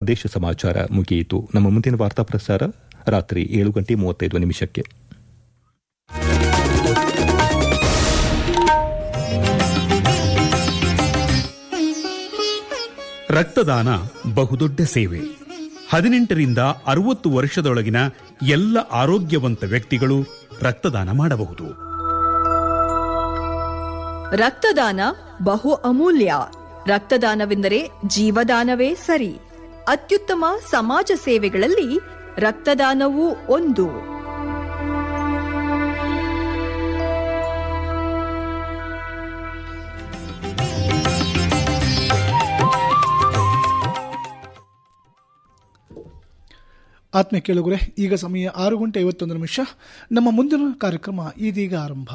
ದೇಶ ಸಮಾಚಾರ ಮುಗಿಯಿತು ನಮ್ಮ ಮುಂದಿನ ವಾರ್ತಾ ಪ್ರಸಾರ ರಾತ್ರಿ ಏಳು ಗಂಟೆ ಮೂವತ್ತೈದು ನಿಮಿಷಕ್ಕೆ ರಕ್ತದಾನ ಬಹುದೊಡ್ಡ ಸೇವೆ ಹದಿನೆಂಟರಿಂದ ಅರವತ್ತು ವರ್ಷದೊಳಗಿನ ಎಲ್ಲ ಆರೋಗ್ಯವಂತ ವ್ಯಕ್ತಿಗಳು ರಕ್ತದಾನ ಮಾಡಬಹುದು ರಕ್ತದಾನ ಬಹು ಅಮೂಲ್ಯ ರಕ್ತದಾನವೆಂದರೆ ಜೀವದಾನವೇ ಸರಿ ಅತ್ಯುತ್ತಮ ಸಮಾಜ ಸೇವೆಗಳಲ್ಲಿ ರಕ್ತದಾನವೂ ಒಂದು ಆತ್ಮೀಯ ಕೇಳುಗರೆ ಈಗ ಸಮಯ ಆರು ಗಂಟೆ ಐವತ್ತೊಂದು ನಿಮಿಷ ನಮ್ಮ ಮುಂದಿನ ಕಾರ್ಯಕ್ರಮ ಇದೀಗ ಆರಂಭ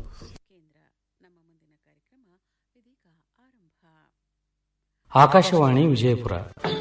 ಆಕಾಶವಾಣಿ ವಿಜಯಪುರ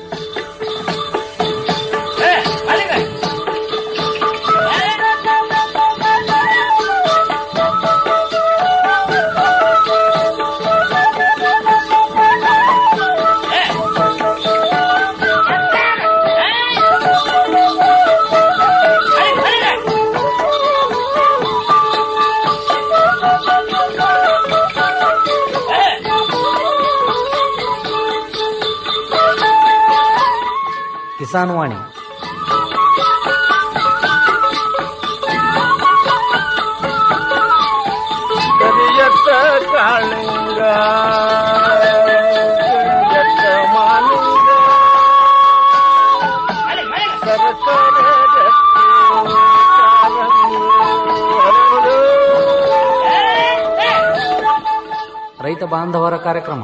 ಕಿಸಾನ್ ವಾಣಿ ಕರಿಯತ್ತ ಕಾಳಿಂಗ ಕರಿಯತ್ತ ಮಾಲಿಂಗ ಸರಸರ ಗಟ್ಟಿ ಕಾಲಂಗಿ ಹರಡು. ರೈತ ಬಾಂಧವರ ಕಾರ್ಯಕ್ರಮ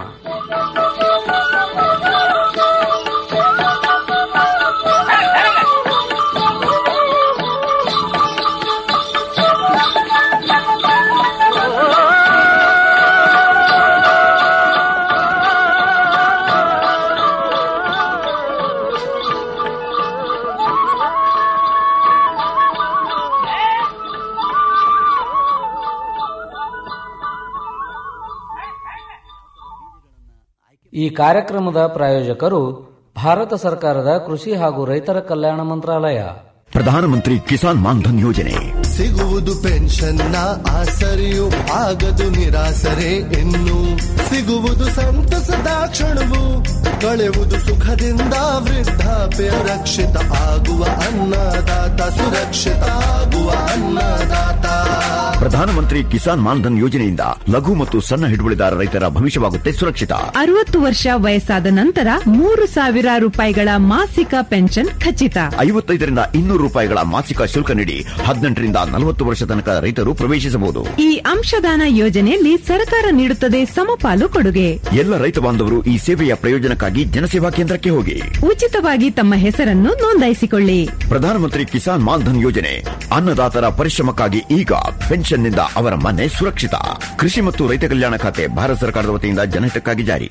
ಈ ಕಾರ್ಯಕ್ರಮದ ಪ್ರಾಯೋಜಕರು ಭಾರತ ಸರ್ಕಾರದ ಕೃಷಿ ಹಾಗೂ ರೈತರ ಕಲ್ಯಾಣ ಮಂತ್ರಾಲಯ ಪ್ರಧಾನಮಂತ್ರಿ ಕಿಸಾನ್ ಮಾನ್ಧನ್ ಯೋಜನೆ ಸಿಗುವುದು ಪೆನ್ಷನ್ನ ಆಸರೆಯು ಆಗದು ನಿರಾಸರೆ ಇನ್ನು ಸಿಗುವುದು ಸಂತಸದ ಕ್ಷಣವು ಕಳೆಯುವುದು ಸುಖದಿಂದ ವೃದ್ಧಾಪ್ಯ ರಕ್ಷಿತ ಆಗುವ ಅನ್ನದಾತ ಸುರಕ್ಷಿತ ಆಗುವ ಅನ್ನದಾತ ಪ್ರಧಾನಮಂತ್ರಿ ಕಿಸಾನ್ ಮಾನ್ಧನ್ ಯೋಜನೆಯಿಂದ ಲಘು ಮತ್ತು ಸಣ್ಣ ಹಿಡುವಳಿದಾರ ರೈತರ ಭವಿಷ್ಯವಾಗುತ್ತೆ ಸುರಕ್ಷಿತ ಅರವತ್ತು ವರ್ಷ ವಯಸ್ಸಾದ ನಂತರ ಮೂರು ಸಾವಿರ ರೂಪಾಯಿಗಳ ಮಾಸಿಕ ಪೆನ್ಷನ್ ಖಚಿತ ಐವತ್ತೈದರಿಂದ ಇನ್ನೂರು ರೂಪಾಯಿಗಳ ಮಾಸಿಕ ಶುಲ್ಕ ನೀಡಿ ಹದಿನೆಂಟರಿಂದ ನಲವತ್ತು ವರ್ಷ ತನಕ ರೈತರು ಪ್ರವೇಶಿಸಬಹುದು ಈ ಅಂಶದಾನ ಯೋಜನೆಯಲ್ಲಿ ಸರ್ಕಾರ ನೀಡುತ್ತದೆ ಸಮಪಾಲು ಕೊಡುಗೆ ಎಲ್ಲ ರೈತ ಬಾಂಧವರು ಈ ಸೇವೆಯ ಪ್ರಯೋಜನಕ್ಕಾಗಿ ಜನಸೇವಾ ಕೇಂದ್ರಕ್ಕೆ ಹೋಗಿ ಉಚಿತವಾಗಿ ತಮ್ಮ ಹೆಸರನ್ನು ನೋಂದಾಯಿಸಿಕೊಳ್ಳಿ ಪ್ರಧಾನಮಂತ್ರಿ ಕಿಸಾನ್ ಮಾನ್ಧನ್ ಯೋಜನೆ ಅನ್ನದಾತರ ಪರಿಶ್ರಮಕ್ಕಾಗಿ ಈಗ ಪೆನ್ಷನ್ನಿಂದ ಅವರ ಮನೆ ಸುರಕ್ಷಿತ ಕೃಷಿ ಮತ್ತು ರೈತ ಕಲ್ಯಾಣ ಖಾತೆ ಭಾರತ ಸರ್ಕಾರದ ವತಿಯಿಂದ ಜನಹಿತಕ್ಕಾಗಿ ಜಾರಿ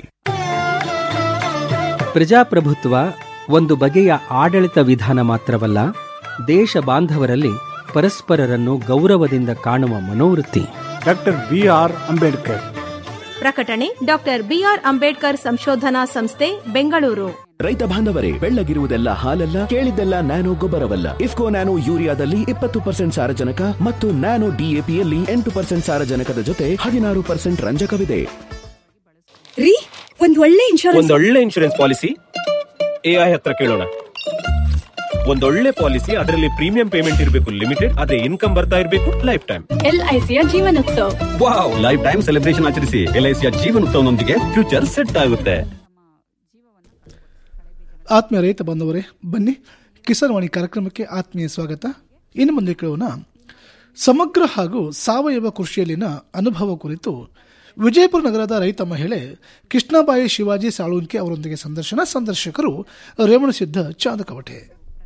ಪ್ರಜಾಪ್ರಭುತ್ವ ಒಂದು ಬಗೆಯ ಆಡಳಿತ ವಿಧಾನ ಮಾತ್ರವಲ್ಲ ದೇಶ ಬಾಂಧವರಲ್ಲಿ ಪರಸ್ಪರರನ್ನು ಗೌರವದಿಂದ ಕಾಣುವ ಮನೋವೃತ್ತಿ ಡಾಕ್ಟರ್ ಬಿ ಆರ್ ಅಂಬೇಡ್ಕರ್ ಪ್ರಕಟಣೆ ಡಾಕ್ಟರ್ ಬಿಆರ್ ಅಂಬೇಡ್ಕರ್ ಸಂಶೋಧನಾ ಸಂಸ್ಥೆ ಬೆಂಗಳೂರು ರೈತ ಬಾಂಧವರೇ ಬೆಳ್ಳಗಿರುವುದೆಲ್ಲ ಹಾಲಲ್ಲ ಕೇಳಿದ್ದೆಲ್ಲ ನ್ಯಾನೋ ಗೊಬ್ಬರವಲ್ಲ ಇಫ್ಕೋ ನ್ಯಾನೋ ಯೂರಿಯಾದಲ್ಲಿ ಇಪ್ಪತ್ತು ಪರ್ಸೆಂಟ್ ಸಾರಜನಕ ಮತ್ತು ನ್ಯಾನೋ ಡಿಎಪಿಯಲ್ಲಿ ಎಂಟು ಪರ್ಸೆಂಟ್ ಸಾರಜನಕದ ಜೊತೆ ಹದಿನಾರು ಪರ್ಸೆಂಟ್ ರಂಜಕವಿದೆ ರೀ ಒಂದ್ ಒಳ್ಳೆ ಇನ್ಶೂರೆನ್ಸ್ ಒಂದೊಳ್ಳೆ ಇನ್ಶೂರೆನ್ಸ್ ಪಾಲಿಸಿ ಎಐ ಹತ್ರ ಕೇಳೋಣ ಒಂದೊಳ್ಳೆ ಪಾಲಿಸಿ ಅದರಲ್ಲಿ ಪ್ರೀಮಿಯಂ ಪೇಮೆಂಟ್ ಇರಬೇಕು ಲಿಮಿಟೆಡ್ ಅದೇ ಇನ್ಕಮ್ ಬರ್ತಾ ಇರಬೇಕು ಲೈಫ್ ಟೈಮ್ ಎಲ್ಐಸಿಯ Jeevanotsav wow life time celebration ಆಚರಿಸಿ ಎಲ್ಐಸಿಯ ಜೀವನೋತ್ಸವನೊಂದಿಗೆ ಫ್ಯೂಚರ್ ಸೆಟ್ ಆಗುತ್ತೆ ಆತ್ಮೀಯ ರೈತ ಬಾಂಧವರೇ ಬನ್ನಿ ಕಿಸಾನ್ ವಾಣಿ ಕಾರ್ಯಕ್ರಮಕ್ಕೆ ಆತ್ಮೀಯ ಸ್ವಾಗತ ಇನ್ನು ಮುಂದೆ ಕೇಳೋಣ ಸಮಗ್ರ ಹಾಗೂ ಸಾವಯವ ಕೃಷಿಯಲ್ಲಿನ ಅನುಭವ ಕುರಿತು ವಿಜಯಪುರ ನಗರದ ರೈತ ಮಹಿಳೆ ಕೃಷ್ಣಾಬಾಯಿ ಶಿವಾಜಿ ಸಾಳುನ್ಕೆ ಅವರೊಂದಿಗೆ ಸಂದರ್ಶನ ಸಂದರ್ಶಕರು ರೇವಣಸಿದ್ಧ ಚಾಂದಕವಟೆ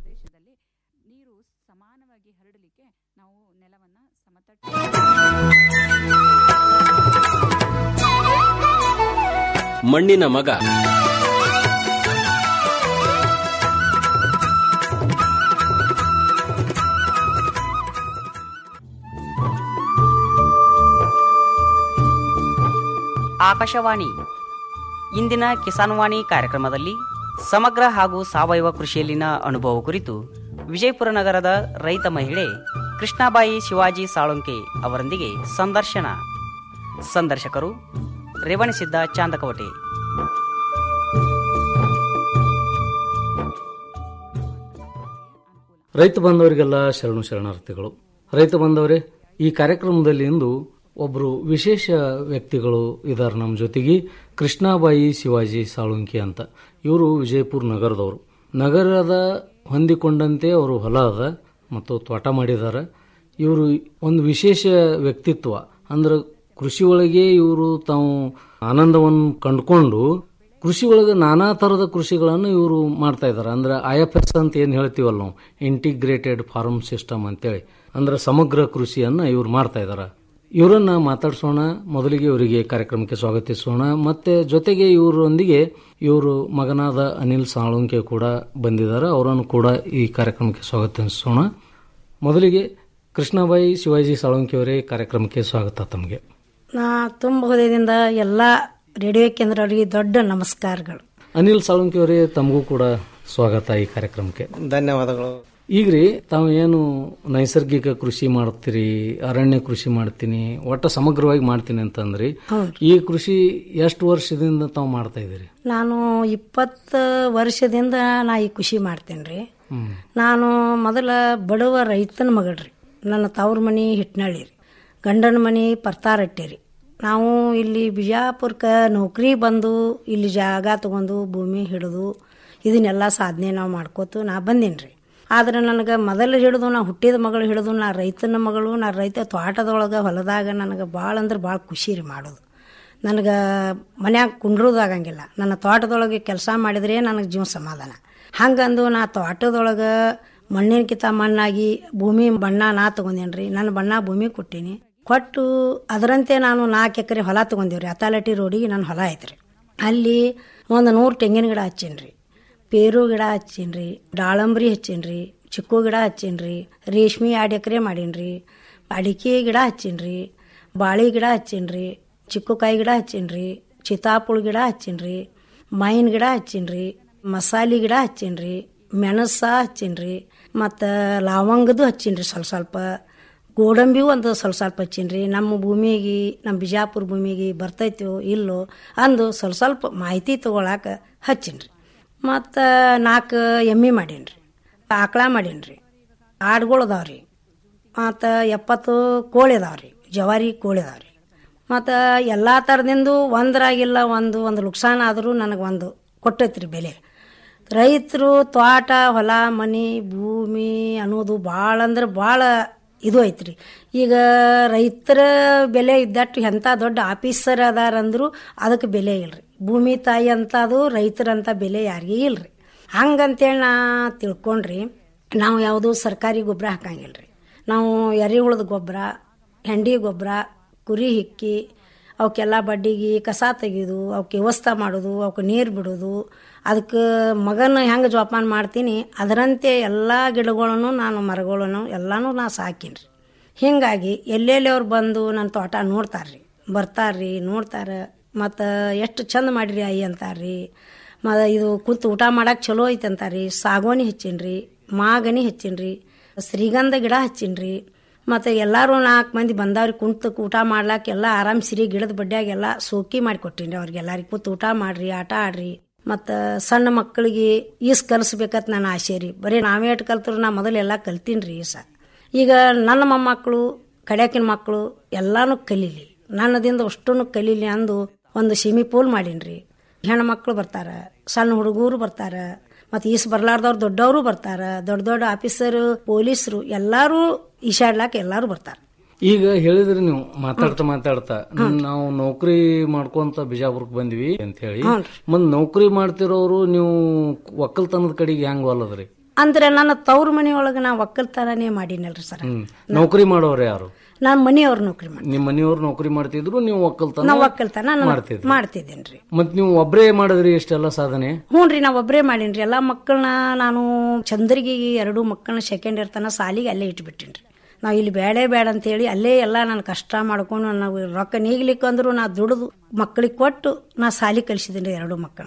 ಮಣ್ಣಿನ ಮಗ ಆಕಾಶವಾಣಿ ಇಂದಿನ ಕಿಸಾನ್ ವಾಣಿ ಕಾರ್ಯಕ್ರಮದಲ್ಲಿ ಸಮಗ್ರ ಹಾಗೂ ಸಾವಯವ ಕೃಷಿಯಲ್ಲಿನ ಅನುಭವ ಕುರಿತು ವಿಜಯಪುರ ನಗರದ ರೈತ ಮಹಿಳೆ ಕೃಷ್ಣಾಬಾಯಿ ಶಿವಾಜಿ ಸಾಳುಂಕೆ ಅವರೊಂದಿಗೆ ಸಂದರ್ಶನ ಸಂದರ್ಶಕರು ರೇವಣಸಿದ್ದ ಚಾಂದಕವಟೆ ರೈತ ಬಾಂಧವರಿಗೆಲ್ಲ ಶರಣು ಶರಣಾರ್ಥಿಗಳು ರೈತ ಬಾಂಧವರೇ ಈ ಕಾರ್ಯಕ್ರಮದಲ್ಲಿ ಇಂದು ಒಬ್ಬರು ವಿಶೇಷ ವ್ಯಕ್ತಿಗಳು ಇದ್ದಾರೆ ನಮ್ಮ ಜೊತೆಗೆ ಕೃಷ್ಣಾಬಾಯಿ ಶಿವಾಜಿ ಸಾಳುಂಕಿ ಅಂತ ಇವರು ವಿಜಯಪುರ ನಗರದವರು ನಗರದ ಹೊಂದಿಕೊಂಡಂತೆ ಅವರು ಹೊಲ ಅದ ಮತ್ತು ತೋಟ ಮಾಡಿದ್ದಾರೆ ಇವರು ಒಂದು ವಿಶೇಷ ವ್ಯಕ್ತಿತ್ವ ಅಂದ್ರೆ ಕೃಷಿ ಒಳಗೆ ಇವರು ತಾವು ಆನಂದವನ್ನು ಕಂಡುಕೊಂಡು ಕೃಷಿ ಒಳಗೆ ನಾನಾ ಥರದ ಕೃಷಿಗಳನ್ನು ಇವರು ಮಾಡ್ತಾ ಇದ್ದಾರೆ ಅಂದ್ರೆ ಐ ಎಫ್ ಎಸ್ ಅಂತ ಏನು ಹೇಳ್ತೀವಲ್ಲ ನಾವು ಇಂಟಿಗ್ರೇಟೆಡ್ ಫಾರ್ಮ್ ಸಿಸ್ಟಮ್ ಅಂತೇಳಿ ಅಂದ್ರೆ ಸಮಗ್ರ ಕೃಷಿಯನ್ನು ಇವರು ಮಾಡ್ತಾ ಇದ್ದಾರೆ ಇವರನ್ನ ಮಾತಾಡ್ಸೋಣ ಮೊದಲಿಗೆ ಇವರಿಗೆ ಕಾರ್ಯಕ್ರಮಕ್ಕೆ ಸ್ವಾಗತಿಸೋಣ ಮತ್ತೆ ಜೊತೆಗೆ ಇವರೊಂದಿಗೆ ಇವರು ಮಗನಾದ ಅನಿಲ್ ಸಾಳುಂಕೆ ಕೂಡ ಬಂದಿದ್ದಾರೆ ಅವರನ್ನು ಕೂಡ ಈ ಕಾರ್ಯಕ್ರಮಕ್ಕೆ ಸ್ವಾಗತಿಸೋಣ ಮೊದಲಿಗೆ ಕೃಷ್ಣಾಬಾಯಿ ಶಿವಾಜಿ ಸಾಳುಂಕೆ ಅವರೇ ಕಾರ್ಯಕ್ರಮಕ್ಕೆ ಸ್ವಾಗತ ತಮಗೆ ನಾ ತುಂಬ ಹೃದಯದಿಂದ ಎಲ್ಲ ರೇಡಿಯೋ ಕೇಂದ್ರವರಿಗೆ ದೊಡ್ಡ ನಮಸ್ಕಾರಗಳು ಅನಿಲ್ ಸಾಳುಂಕೆ ಅವರೇ ತಮಗೂ ಕೂಡ ಸ್ವಾಗತ ಈ ಕಾರ್ಯಕ್ರಮಕ್ಕೆ ಧನ್ಯವಾದಗಳು ಈಗ್ರಿ ತಾವು ಏನು ನೈಸರ್ಗಿಕ ಕೃಷಿ ಮಾಡ್ತೀರಿ ಅರಣ್ಯ ಕೃಷಿ ಮಾಡ್ತೀನಿ ಒಟ್ಟ ಸಮಗ್ರವಾಗಿ ಮಾಡ್ತೀನಿ ಅಂತಂದ್ರಿ ಈ ಕೃಷಿ ಎಷ್ಟು ವರ್ಷದಿಂದ ತಾವು ಮಾಡ್ತಾ ಇದ್ದೀರಿ ನಾನು ಇಪ್ಪತ್ತು ವರ್ಷದಿಂದ ನಾ ಈ ಖುಷಿ ಮಾಡ್ತೇನೆ ರೀ ನಾನು ಮೊದಲ ಬಡವ ರೈತನ ಮಗಳ್ರಿ ನನ್ನ ತವ್ರ ಮನೆ ಹಿಟ್ನಳ್ಳಿ ರೀ ಗಂಡನ ಮನೆ ಪರ್ತಾರಟ್ಟಿ ರೀ ನಾವು ಇಲ್ಲಿ ಬಿಜಾಪುರಕ್ಕೆ ನೌಕರಿ ಬಂದು ಇಲ್ಲಿ ಜಾಗ ತಗೊಂಡು ಭೂಮಿ ಹಿಡಿದು ಇದನ್ನೆಲ್ಲ ಸಾಧನೆ ನಾವು ಮಾಡ್ಕೋತು ನಾ ಬಂದೀನಿ ರೀ ಆದ್ರೆ ನನಗೆ ಮೊದಲು ಹಿಡಿದು ನಾ ಹುಟ್ಟಿದ ಮಗಳು ಹಿಡಿದು ನಾ ರೈತನ ಮಗಳು ನಾ ರೈತ ತೋಟದೊಳಗೆ ಹೊಲದಾಗ ನನಗೆ ಭಾಳ ಅಂದ್ರೆ ಭಾಳ ಖುಷಿ ರೀ ಮಾಡೋದು ನನಗೆ ಮನ್ಯಾಗ ಕುಂಡ್ರೋದಾಗಂಗಿಲ್ಲ ನನ್ನ ತೋಟದೊಳಗೆ ಕೆಲಸ ಮಾಡಿದ್ರೆ ನನಗೆ ಜೀವ ಸಮಾಧಾನ ಹಂಗಂದು ನಾ ತೋಟದೊಳಗೆ ಮಣ್ಣಿನಕಿತ ಮಣ್ಣಾಗಿ ಭೂಮಿ ಬಣ್ಣ ನಾ ತಗೊಂಡೇನಿ ರೀ ನನ್ನ ಬಣ್ಣ ಭೂಮಿ ಕೊಟ್ಟೀನಿ ಕೊಟ್ಟು ಅದರಂತೆ ನಾನು ನಾಲ್ಕು ಎಕರೆ ಹೊಲ ತೊಗೊಂಡೇವ್ರಿ ಅತಾಲಟಿ ರೋಡಿಗೆ ನನ್ನ ಹೊಲ ಐತ್ರಿ ಅಲ್ಲಿ ಒಂದು ನೂರು ತೆಂಗಿನ ಗಿಡ ಹಚ್ಚೀನಿ ರೀ ಪೇರು ಗಿಡ ಹಚ್ಚೀನಿ ದಾಳಂಬ್ರಿ ಹಚ್ಚೀನಿ ಚಿಕ್ಕು ಗಿಡ ಹಚ್ಚೀನಿ ರೇಷ್ಮೆ ಎರಡು ಎಕರೆ ಮಾಡೀನಿ ಅಡಿಕೆ ಗಿಡ ಹಚ್ಚೀನಿ ಬಾಳೆ ಗಿಡ ಹಚ್ಚೀನಿ ಚಿಕ್ಕುಕಾಯಿ ಗಿಡ ಹಚ್ಚೀನಿ ಚಿತಾಪುಳ ಗಿಡ ಹಚ್ಚೀನಿ ಮಾಯಿನ ಗಿಡ ಹಚ್ಚೀನಿ ಮಸಾಲೆ ಗಿಡ ಹಚ್ಚೀನಿ ಮೆಣಸ ಹಚ್ಚೀನಿ ಮತ್ತು ಲವಂಗದು ಹಚ್ಚೀನಿ ಸ್ವಲ್ಪ ಸ್ವಲ್ಪ ಗೋಡಂಬಿಯೂ ಒಂದು ಸ್ವಲ್ಪ ಸ್ವಲ್ಪ ಹಚ್ಚೀನಿ ನಮ್ಮ ಭೂಮಿಗೆ ನಮ್ಮ ಬಿಜಾಪುರ ಭೂಮಿಗೆ ಬರ್ತೈತೋ ಇಲ್ಲೋ ಅಂದು ಸ್ವಲ್ಪ ಸ್ವಲ್ಪ ಮಾಹಿತಿ ತೊಗೊಳಕ್ಕೆ ಹಚ್ಚೀನಿ ಮತ್ತು ನಾಲ್ಕು ಎಮ್ಮೆ ಮಾಡೀನಿ ರೀ ಆಕಳ ಮಾಡೀನಿ ರೀ ಆಡುಗಳು ಅದಾವ ರೀ ಮತ್ತು ಎಪ್ಪತ್ತು ಕೋಳಿ ಅದಾವ ರೀ ಜವಾರಿ ಕೋಳಿ ಅದಾವ ರೀ ಮತ್ತು ಎಲ್ಲ ಥರದಿಂದು ಒಂದರಾಗಿಲ್ಲ ಒಂದು ಒಂದು ನುಕ್ಸಾನ ಆದರೂ ನನಗೆ ಒಂದು ಕೊಟ್ಟೈತ್ರಿ ಬೆಲೆ ರೈತರು ತೋಟ ಹೊಲ ಮನೆ ಭೂಮಿ ಅನ್ನೋದು ಭಾಳ ಅಂದ್ರೆ ಭಾಳ ಇದು ಐತ್ರಿ ಈಗ ರೈತರ ಬೆಲೆ ಇದ್ದಟ್ಟು ಎಂಥ ದೊಡ್ಡ ಆಫೀಸರ್ ಅದಾರಂದ್ರು ಅದಕ್ಕೆ ಬೆಲೆ ಇಲ್ರಿ ಭೂಮಿ ತಾಯಿ ಅಂತ ಅದು ರೈತರಂತ ಬೆಲೆ ಯಾರಿಗೂ ಇಲ್ರಿ ಹಂಗಂತೇಳಿ ನಾ ತಿಳ್ಕೊಂಡ್ರಿ ನಾವು ಯಾವುದೂ ಸರ್ಕಾರಿ ಗೊಬ್ಬರ ಹಾಕಂಗಿಲ್ರಿ ನಾವು ಎರೆಹುಳದ ಗೊಬ್ಬರ ಹೆಂಡಿ ಗೊಬ್ಬರ ಕುರಿ ಹಿಕ್ಕಿ ಅವಕ್ಕೆಲ್ಲ ಬಡ್ಡಿಗೆ ಕಸ ತೆಗೆಯೋದು ಅವಕ್ಕೆ ವ್ಯವಸ್ಥೆ ಮಾಡೋದು ಅವಕ್ಕೆ ನೀರು ಬಿಡೋದು ಅದಕ್ಕೆ ಮಗನ ಹೆಂಗೆ ಜೋಪಾನ ಮಾಡ್ತೀನಿ ಅದರಂತೆ ಎಲ್ಲ ಗಿಡಗಳನ್ನು ನಾನು ಮರಗಳನ್ನು ಎಲ್ಲನೂ ನಾ ಸಾಕೀನಿ ರೀ ಹೀಗಾಗಿ ಎಲ್ಲೆಲ್ಲಿ ಅವ್ರು ಬಂದು ನನ್ನ ತೋಟ ನೋಡ್ತಾರ್ರಿ ಬರ್ತಾರ್ರಿ ನೋಡ್ತಾರೆ ಮತ್ತು ಎಷ್ಟು ಚಂದ ಮಾಡಿರಿ ಆಯಿ ಅಂತಾರ್ರಿ ಮ ಇದು ಕುಂತು ಊಟ ಮಾಡಕ್ಕೆ ಚಲೋ ಐತೆ ಅಂತಾರ್ರಿ ಸಾಗೋಣಿ ಹಚ್ಚೀನಿ ಮಾಗನಿ ಹಚ್ಚೀನಿ ಶ್ರೀಗಂಧ ಗಿಡ ಹಚ್ಚೀನಿ ಮತ್ತು ಎಲ್ಲರೂ ನಾಲ್ಕು ಮಂದಿ ಬಂದವ್ರಿಗೆ ಕುಂತು ಊಟ ಮಾಡ್ಲಾಕ ಎಲ್ಲ ಆರಾಮ್ ಸಿರಿ ಗಿಡದ ಬಡ್ಡ್ಯಾಗೆಲ್ಲ ಸೋಕಿ ಮಾಡಿ ಕೊಟ್ಟೀನಿ ಅವ್ರಿಗೆಲ್ಲರಿಗೆ ಕೂತು ಊಟ ಮಾಡ್ರಿ ಆಟ ಆಡ್ರಿ ಮತ್ತು ಸಣ್ಣ ಮಕ್ಕಳಿಗೆ ಈಸ್ ಕಲಿಸ್ಬೇಕಂತ ನನ್ನ ಆಸೆ ರೀ ಬರೀ ನಾವೇ ಇಟ್ಟು ಕಲ್ತರು ನಾ ಮೊದಲೆಲ್ಲ ಕಲ್ತೀನಿ ರೀ ಈಸ ಈಗ ನನ್ನ ಮೊಮ್ಮಕ್ಕಳು ಕಡ್ಯಾಕಿನ ಮಕ್ಕಳು ಎಲ್ಲಾನು ಕಲೀಲಿ ನನ್ನದಿಂದ ಅಷ್ಟೂ ಕಲೀಲಿ ಅಂದು ಒಂದು ಸಿಮಿ ಪೂಲ್ ಮಾಡೀನಿ ರೀ ಹೆಣ್ಣು ಮಕ್ಕಳು ಬರ್ತಾರೆ ಸಣ್ಣ ಹುಡುಗರು ಬರ್ತಾರೆ ಮತ್ತು ಈಸ್ ಬರ್ಲಾರ್ದವ್ರು ದೊಡ್ಡವರು ಬರ್ತಾರೆ ದೊಡ್ಡ ದೊಡ್ಡ ಆಫೀಸರು ಪೊಲೀಸರು ಎಲ್ಲರೂ ಈಶಾಡ್ಲಾಕ ಎಲ್ಲರೂ ಬರ್ತಾರೆ ಈಗ ಹೇಳಿದ್ರಿ ನೀವು ಮಾತಾಡ್ತಾ ಮಾತಾಡ್ತಾ ನಾವು ನೌಕರಿ ಮಾಡ್ಕೊಂತ ಬಿಜಾಪುರಕ್ಕೆ ಬಂದ್ವಿ ಅಂತ ಹೇಳಿ ಮತ್ ನೌಕರಿ ಮಾಡ್ತಿರೋರು ನೀವು ಒಕ್ಕಲ್ತನದ ಕಡೆಗೆ ಹೆಂಗ್ ಒಲ್ಲದ್ರಿ ಅಂದ್ರೆ ನನ್ನ ತವ್ರ ಮನೆಯೊಳಗೆ ನಾ ಒಕ್ಕಲ್ತನನೇ ಮಾಡೀನಲ್ರಿ ಸರ್ ಹ್ಮ್ ನೌಕರಿ ಮಾಡೋರು ಯಾರು ನಾನು ಮನೆಯವ್ರ ನೌಕರಿ ಮಾಡಿ ನಿಮ್ ಮನೆಯವ್ರು ನೌಕರಿ ಮಾಡ್ತಿದ್ರು ನೀವು ಒಕ್ಕಲ್ತನ ನಾವು ಒಕ್ಕಲ್ತನ ನಾನು ಮಾಡ್ತಿದ್ರಿ ಮಾಡ್ತಿದ್ದೇನ್ರಿ ಮತ್ ನೀವು ಒಬ್ರೇ ಮಾಡಿದ್ರಿ ಇಷ್ಟೆಲ್ಲ ಸಾಧನೆ ಹ್ಞೂ ರೀ ನಾ ಒಬ್ಬರೇ ಮಾಡೀನಿ ಎಲ್ಲ ಮಕ್ಕಳನ್ನ ನಾನು ಚಂದ್ರಿಗೆ ಎರಡು ಮಕ್ಕಳನ್ನ ಸೆಕೆಂಡ್ ಇಯರ್ ತನ ಸಾಲಿಗೆ ಅಲ್ಲೇ ಇಟ್ಬಿಟ್ಟಿನಿ ರೀ ನಾವು ಇಲ್ಲಿ ಬೇಡೇ ಬೇಡ ಅಂತೇಳಿ ಅಲ್ಲೇ ಎಲ್ಲ ನಾನು ಕಷ್ಟ ಮಾಡ್ಕೊಂಡು ನಾವು ರೊಕ್ಕ ನೀಗ್ಲಿಕ್ಕೆ ಅಂದ್ರು ನಾ ದುಡಿದು ಮಕ್ಕಳಿಗೆ ಕೊಟ್ಟು ನಾ ಸಾಲಿ ಕಲಿಸಿದ್ದೀನಿ ಎರಡು ಮಕ್ಕಳನ್ನ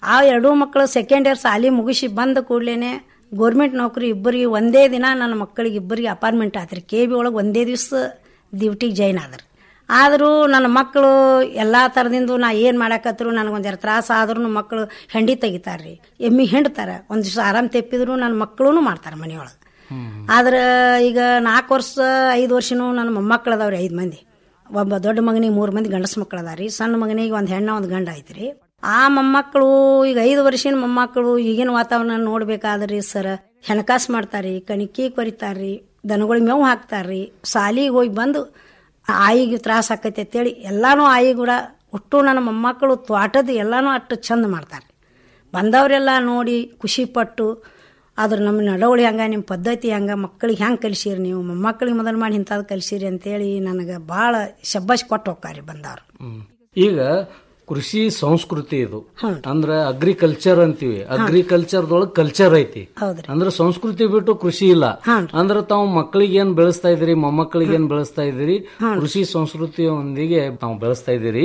ಆ ಎರಡೂ ಮಕ್ಕಳು ಸೆಕೆಂಡ್ ಇಯರ್ ಸಾಲಿ ಮುಗಿಸಿ ಬಂದ ಕೂಡಲೇ ಗೋರ್ಮೆಂಟ್ ನೌಕರಿ ಇಬ್ಬರಿಗೆ ಒಂದೇ ದಿನ ನನ್ನ ಮಕ್ಕಳಿಗೆ ಇಬ್ಬರಿಗೆ ಅಪಾರ್ಟ್ಮೆಂಟ್ ಆತ್ರಿ ಕೆ ಬಿ ಒಳಗೆ ಒಂದೇ ದಿವಸ ಡ್ಯೂಟಿಗೆ ಜಾಯ್ನ್ ಆದ್ರಿ ಆದರೂ ನನ್ನ ಮಕ್ಕಳು ಎಲ್ಲ ಥರದಿಂದ ನಾ ಏನು ಮಾಡಾಕತ್ರು ನನಗೊಂದು ಜರ ತ್ರಾಸ ಆದ್ರೂ ಮಕ್ಕಳು ಹೆಂಡಿ ತೆಗಿತಾರ್ರಿ ಎಮ್ಮಿ ಹಿಂಡ್ತಾರೆ ಒಂದು ದಿವಸ ಆರಾಮ್ ತೆಪ್ಪಿದ್ರು ನನ್ನ ಮಕ್ಕಳು ಮಾಡ್ತಾರೆ ಮನೆಯೊಳಗೆ ಆದ್ರೆ ಈಗ ನಾಲ್ಕು ವರ್ಷ ಐದು ವರ್ಷನೂ ನನ್ನ ಮೊಮ್ಮಕ್ಕಳು ಅದಾವ್ರಿ ಐದು ಮಂದಿ ಒಬ್ಬ ದೊಡ್ಡ ಮಗನಿಗೆ ಮೂರು ಮಂದಿ ಗಂಡಸ ಮಕ್ಕಳು ಅದಾರಿ ಸಣ್ಣ ಮಗನಿಗೆ ಒಂದು ಹೆಣ್ಣ ಒಂದು ಗಂಡ ಐತ್ರಿ ಆ ಮೊಮ್ಮಕ್ಕಳು ಈಗ ಐದು ವರ್ಷದ ಮೊಮ್ಮಕ್ಕಳು ಈಗಿನ ವಾತಾವರಣ ನೋಡ್ಬೇಕಾದ್ರಿ ಸರ್ ಹೆಣಕಾಸು ಮಾಡ್ತಾರ್ರಿ ಕಣಿಕಿ ಕೊರಿತಾರ್ರಿ ದನಗಳಿಗೆ ಮೇವು ಹಾಕ್ತಾರ್ರಿ ಸಾಲಿಗೆ ಹೋಗಿ ಬಂದು ಆಯಿಗೆ ತ್ರಾಸ ಆಕೈತೆ ಅಂತೇಳಿ ಎಲ್ಲಾನು ಆಯಿ ಕೂಡ ಒಟ್ಟು ನನ್ನ ಮೊಮ್ಮಕ್ಕಳು ತ್ವಾಟದ ಎಲ್ಲಾನು ಅಷ್ಟು ಚಂದ ಮಾಡ್ತಾರೆ ಬಂದವರೆಲ್ಲ ನೋಡಿ ಖುಷಿ ಪಟ್ಟು ಆದ್ರೆ ನಮ್ಮ ನಡವಳಿ ಹಂಗ ನಿಮ್ಮ ಪದ್ಧತಿ ಹಂಗ ಮಕ್ಕಳಿಗೆ ಹೆಂಗೆ ಕಲಿಸಿರಿ ನೀವು ಮೊಮ್ಮಕ್ಕಳಿಗೆ ಮೊದಲು ಮಾಡಿ ಇಂಥದ್ದು ಕಲಿಸಿರಿ ಅಂತೇಳಿ ನನಗೆ ಭಾಳ ಶಬ್ಬಾಷ್ ಕೊಟ್ಟು ಹೋಗ್ತಾರೆ ಬಂದವರು ಈಗ ಕೃಷಿ ಸಂಸ್ಕೃತಿ ಇದು ಅಂದ್ರ ಅಗ್ರಿಕಲ್ಚರ್ ಅಂತೀವಿ ಅಗ್ರಿಕಲ್ಚರ್ದೊಳಗ್ ಕಲ್ಚರ್ ಐತಿ ಹೌದ್ರಿ ಅಂದ್ರ ಸಂಸ್ಕೃತಿ ಬಿಟ್ಟು ಕೃಷಿ ಇಲ್ಲ ಅಂದ್ರ ತಾವು ಮಕ್ಕಳಿಗೆ ಏನ್ ಬೆಳೆಸ್ತಾ ಇದ್ದೀರಿ ಮೊಮ್ಮಕ್ಕಳಿಗೆ ಏನ್ ಬೆಳೆಸ್ತಾ ಇದ್ದೀರಿ ಕೃಷಿ ಸಂಸ್ಕೃತಿಯೊಂದಿಗೆ ತಾವು ಬೆಳೆಸ್ತಾ ಇದ್ದೀರಿ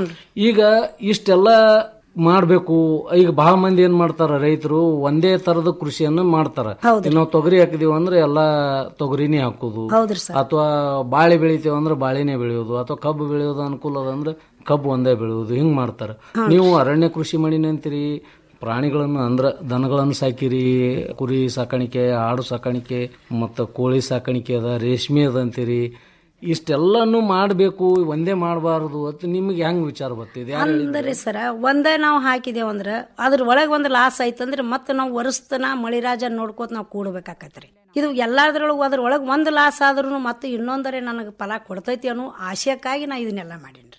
ಈಗ ಇಷ್ಟೆಲ್ಲ ಮಾಡ್ಬೇಕು ಈಗ ಬಹಳ ಮಂದಿ ಏನ್ ಮಾಡ್ತಾರ ರೈತರು ಒಂದೇ ತರದ ಕೃಷಿಯನ್ನ ಮಾಡ್ತಾರ ಈಗ ನಾವು ತೊಗರಿ ಹಾಕಿದೀವಿ ಅಂದ್ರೆ ಎಲ್ಲಾ ತೊಗರಿನೇ ಹಾಕೋದು ಹೌದ್ರಿ ಸರ್ ಅಥವಾ ಬಾಳೆ ಬೆಳಿತೀವಿ ಅಂದ್ರೆ ಬಾಳೆನೇ ಬೆಳೆಯೋದು ಅಥವಾ ಕಬ್ಬು ಬೆಳೆಯೋದು ಅನುಕೂಲ ಅದ ಅಂದ್ರೆ ಕಬ್ಬು ಒಂದೇ ಬೆಳೆಯೋದು ಹಿಂಗ್ ಮಾಡ್ತಾರ ನೀವು ಅರಣ್ಯ ಕೃಷಿ ಮಾಡಿನಿ ಅಂತೀರಿ ಪ್ರಾಣಿಗಳನ್ನು ಅಂದ್ರ ದನಗಳನ್ನು ಸಾಕಿರಿ ಕುರಿ ಸಾಕಾಣಿಕೆ ಆಡು ಸಾಕಾಣಿಕೆ ಮತ್ತ ಕೋಳಿ ಸಾಕಾಣಿಕೆ ಅದ ರೇಷ್ಮೆ ಅದ ಅಂತೀರಿ ಇಷ್ಟೆಲ್ಲಾನು ಮಾಡಬೇಕು ಒಂದೇ ಮಾಡಬಾರದು ಅಂತ ನಿಮ್ಗೆ ಹೆಂಗ್ ವಿಚಾರ ಬರ್ತಿದೆ ಯಾರ್ ಹೇಳಿದ್ರು? ಅಂದ್ರೆ ಸರ ಒಂದೇ ನಾವು ಹಾಕಿದೇವು ಅಂದ್ರೆ ಅದ್ರ ಒಳಗೆ ಒಂದು ಲಾಸ್ ಆಯ್ತಂದ್ರೆ ಮತ್ತೆ ನಾವು ವರ್ಷತನ ಮಳಿರಾಜ ನೋಡ್ಕೋತ ನಾವು ಕೂಡ್ಬೇಕಾಕತ್ರಿ ಇದು ಎಲ್ಲಾದ್ರೊಳಗೆ ಅದ್ರ ಒಳಗೆ ಒಂದು ಲಾಸ್ ಆದ್ರೂ ಮತ್ತೆ ಇನ್ನೊಂದರೆ ನನಗೆ ಫಲ ಕೊಡ್ತೈತಿ ಅನ್ನೋ ಆಶಯಕ್ಕಾಗಿ ನಾ ಇದನ್ನೆಲ್ಲ ಮಾಡೀನಿ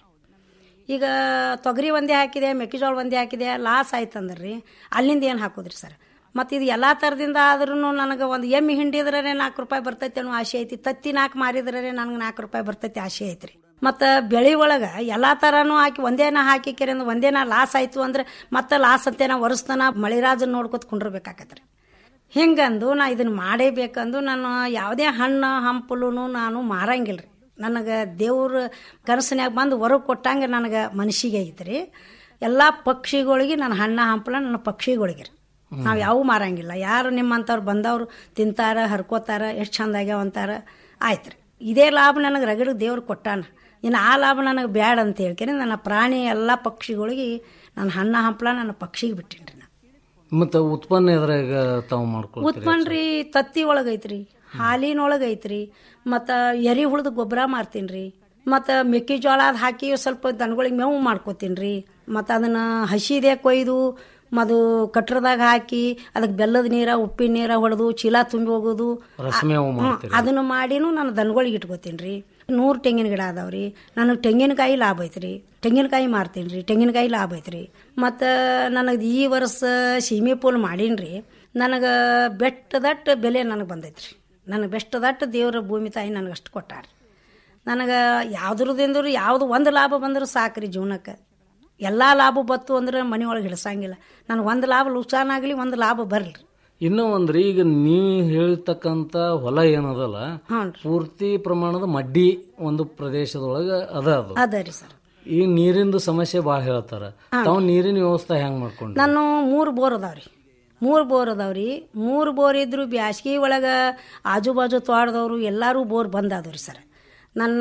ಈಗ ತೊಗರಿ ಒಂದೇ ಹಾಕಿದೆ ಮೆಕ್ಕೆಜೋಳ ಒಂದೇ ಹಾಕಿದೆ ಲಾಸ್ ಆಯ್ತಂದ್ರೆ ರೀ ಅಲ್ಲಿಂದ ಏನು ಹಾಕೋದ್ರಿ ಸರ್ ಮತ್ತು ಇದು ಎಲ್ಲ ಥರದಿಂದ ಆದ್ರೂ ನನಗೆ ಒಂದು ಎಮ್ಮೆ ಹಿಂಡಿದ್ರೆ ನಾಲ್ಕು ರೂಪಾಯಿ ಬರ್ತೈತಿ ಅನ್ನೋ ಆಸೆ ಐತಿ ತತ್ತಿ ನಾಲ್ಕು ಮಾರಿದ್ರೆ ನನಗೆ ನಾಲ್ಕು ರೂಪಾಯಿ ಬರ್ತೈತಿ ಆಸೆ ಐತ್ರಿ ಮತ್ತು ಬೆಳೆ ಒಳಗೆ ಎಲ್ಲ ಥರನೂ ಹಾಕಿ ಒಂದೇನ ಹಾಕಿ ಕೆರೆ ಒಂದೇನ ಲಾಸ್ ಆಯ್ತು ಅಂದ್ರೆ ಮತ್ತೆ ಲಾಸ್ ಅಂತ ನಾವು ವರ್ಷತನ ಮಳಿರಾಜನ್ ನೋಡ್ಕೊತ ಕುಂಡಿರ್ಬೇಕಾಕತ್ರಿ ಹಿಂಗಂದು ನಾ ಇದನ್ನ ಮಾಡೇಬೇಕಂದು ನಾನು ಯಾವುದೇ ಹಣ್ಣು ಹಂಪಲು ನಾನು ಮಾರಂಗಿಲ್ರಿ ನನಗೆ ದೇವ್ರ ಕನಸಿನ್ಯಾಗ ಬಂದು ಹೊರಗೆ ಕೊಟ್ಟಂಗೆ ನನಗೆ ಮನಸ್ಸಿಗೆ ಐತ್ರಿ ಎಲ್ಲ ಪಕ್ಷಿಗಳಿಗೆ ನನ್ನ ಹಣ್ಣ ಹಂಪಲ ನನ್ನ ಪಕ್ಷಿಗಳಿಗೆ ನಾವು ಯಾವ ಮಾರಂಗಿಲ್ಲ ಯಾರು ನಿಮ್ಮಂಥವ್ರು ಬಂದವ್ರು ತಿಂತಾರ ಹರ್ಕೋತಾರ ಎಷ್ಟು ಚಂದ ಆಗ್ಯಾವ ಅಂತಾರ ಆಯ್ತು ರೀ ಇದೇ ಲಾಭ ನನಗೆ ರಗಡ ದೇವ್ರು ಕೊಟ್ಟಾನ ಇನ್ನು ಆ ಲಾಭ ನನಗೆ ಬ್ಯಾಡ ಅಂತ ಹೇಳ್ಕೇನೆ ನನ್ನ ಪ್ರಾಣಿ ಎಲ್ಲ ಪಕ್ಷಿಗಳಿಗೆ ನನ್ನ ಹಣ್ಣ ಹಂಪಲ ನನ್ನ ಪಕ್ಷಿಗೆ ಬಿಟ್ಟಿನಿ ರೀ ಮತ್ತ ಉತ್ಪನ್ನ ಎದ್ರಾಗ ತಾವು ಮಾಡ್ಕೊಳ್ತೀರಿ ಉತ್ಪನ್ನ ರೀ ತತ್ತಿ ಒಳಗೈತ್ರಿ ಹಾಲಿನೊಳಗೈತ್ರಿ ಮತ್ತು ಎರಿ ಹುಳದ ಗೊಬ್ಬರ ಮಾರ್ತೀನಿ ರೀ ಮತ್ತು ಮೆಕ್ಕೆಜೋಳ ಅದ್ ಹಾಕಿ ಸ್ವಲ್ಪ ದನಗಳಿಗೆ ಮೇವು ಮಾಡ್ಕೋತೀನಿ ರೀ ಮತ್ತು ಅದನ್ನ ಹಸಿದೆ ಕೊಯ್ದು ಮದು ಕಟ್ರದಾಗ ಹಾಕಿ ಅದಕ್ಕೆ ಬೆಲ್ಲದ ನೀರ ಉಪ್ಪಿನ ನೀರ ಹೊಡೆದು ಚೀಲ ತುಂಬಿ ಹೋಗೋದು ರಸಮೇವು ಹ್ಮ್, ಮಾಡ್ತೀರಿ ಅದನ್ನು ಮಾಡಿನೂ ನಾನು ದನಗಳಿಗೆ ಇಟ್ಕೋತೀನಿ ರೀ ನೂರು ತೆಂಗಿನ ಗಿಡ ಅದಾವ್ರಿ ನನಗೆ ತೆಂಗಿನಕಾಯಿ ಲಾಭ ಐತ್ರಿ ತೆಂಗಿನಕಾಯಿ ಮಾರ್ತೀನಿ ರೀ ತೆಂಗಿನಕಾಯಿ ಲಾಭ ಐತ್ರಿ ಮತ್ತು ನನಗೆ ಈ ವರ್ಷ ಸೀಮೆ ಪೂಲ್ ಮಾಡೀನಿ ರೀ ನನಗೆ ಬೆಟ್ಟದಟ್ಟು ಬೆಲೆ ನನಗೆ ಬಂದೈತ್ರಿ ನನಗೆ ಬೆಟ್ಟದಟ್ಟು ದೇವ್ರ ಭೂಮಿ ತಾಯಿ ನನಗೆ ಅಷ್ಟು ಕೊಟ್ಟಾರ ನನಗೆ ಯಾವ್ದ್ರದಿಂದ್ರು ಯಾವ್ದು ಒಂದು ಲಾಭ ಬಂದ್ರೆ ಸಾಕ್ರಿ ಜೀವನಕ್ಕೆ ಎಲ್ಲ ಲಾಭ ಬತ್ತು ಅಂದ್ರೆ ಮನೆ ಒಳಗೆ ಹಿಡ್ಸಂಗಿಲ್ಲ ನನಗೆ ಒಂದು ಲಾಭ ಲುಕ್ಸಾನ್ ಆಗಲಿ ಒಂದು ಲಾಭ ಬರಲಿ ಇನ್ನೂ ಒಂದ್ರಿ ಈಗ ನೀವು ಹೇಳಿರ್ತಕ್ಕಂತ ಹೊಲ ಏನದಲ್ಲ ಪೂರ್ತಿ ಪ್ರಮಾಣದ ಮಡ್ಡಿ ಒಂದು ಪ್ರದೇಶದೊಳಗ ಅದ ಅದು ಅದ ರೀ ಸರ್ ಈ ನೀರಿಂದು ಸಮಸ್ಯೆ ಬಾಳ ಹೇಳ್ತಾರ ತಾವು ನೀರಿನ ವ್ಯವಸ್ಥೆ ಹೆಂಗ್ ಮಾಡ್ಕೊಂಡ್ರಿ ನಾನು ಮೂರು ಬೋರ್ ಅದಾವ್ರಿ ಮೂರು ಬೋರ್ ಅದಾವ್ರಿ ಮೂರು ಬೋರ್ ಇದ್ರು ಬ್ಯಾಸ್ಗಿ ಒಳಗೆ ಆಜು ಬಾಜು ತೋಟದವರು ಎಲ್ಲರೂ ಬೋರ್ ಬಂದಾದವ್ರಿ ಸರ್ ನನ್ನ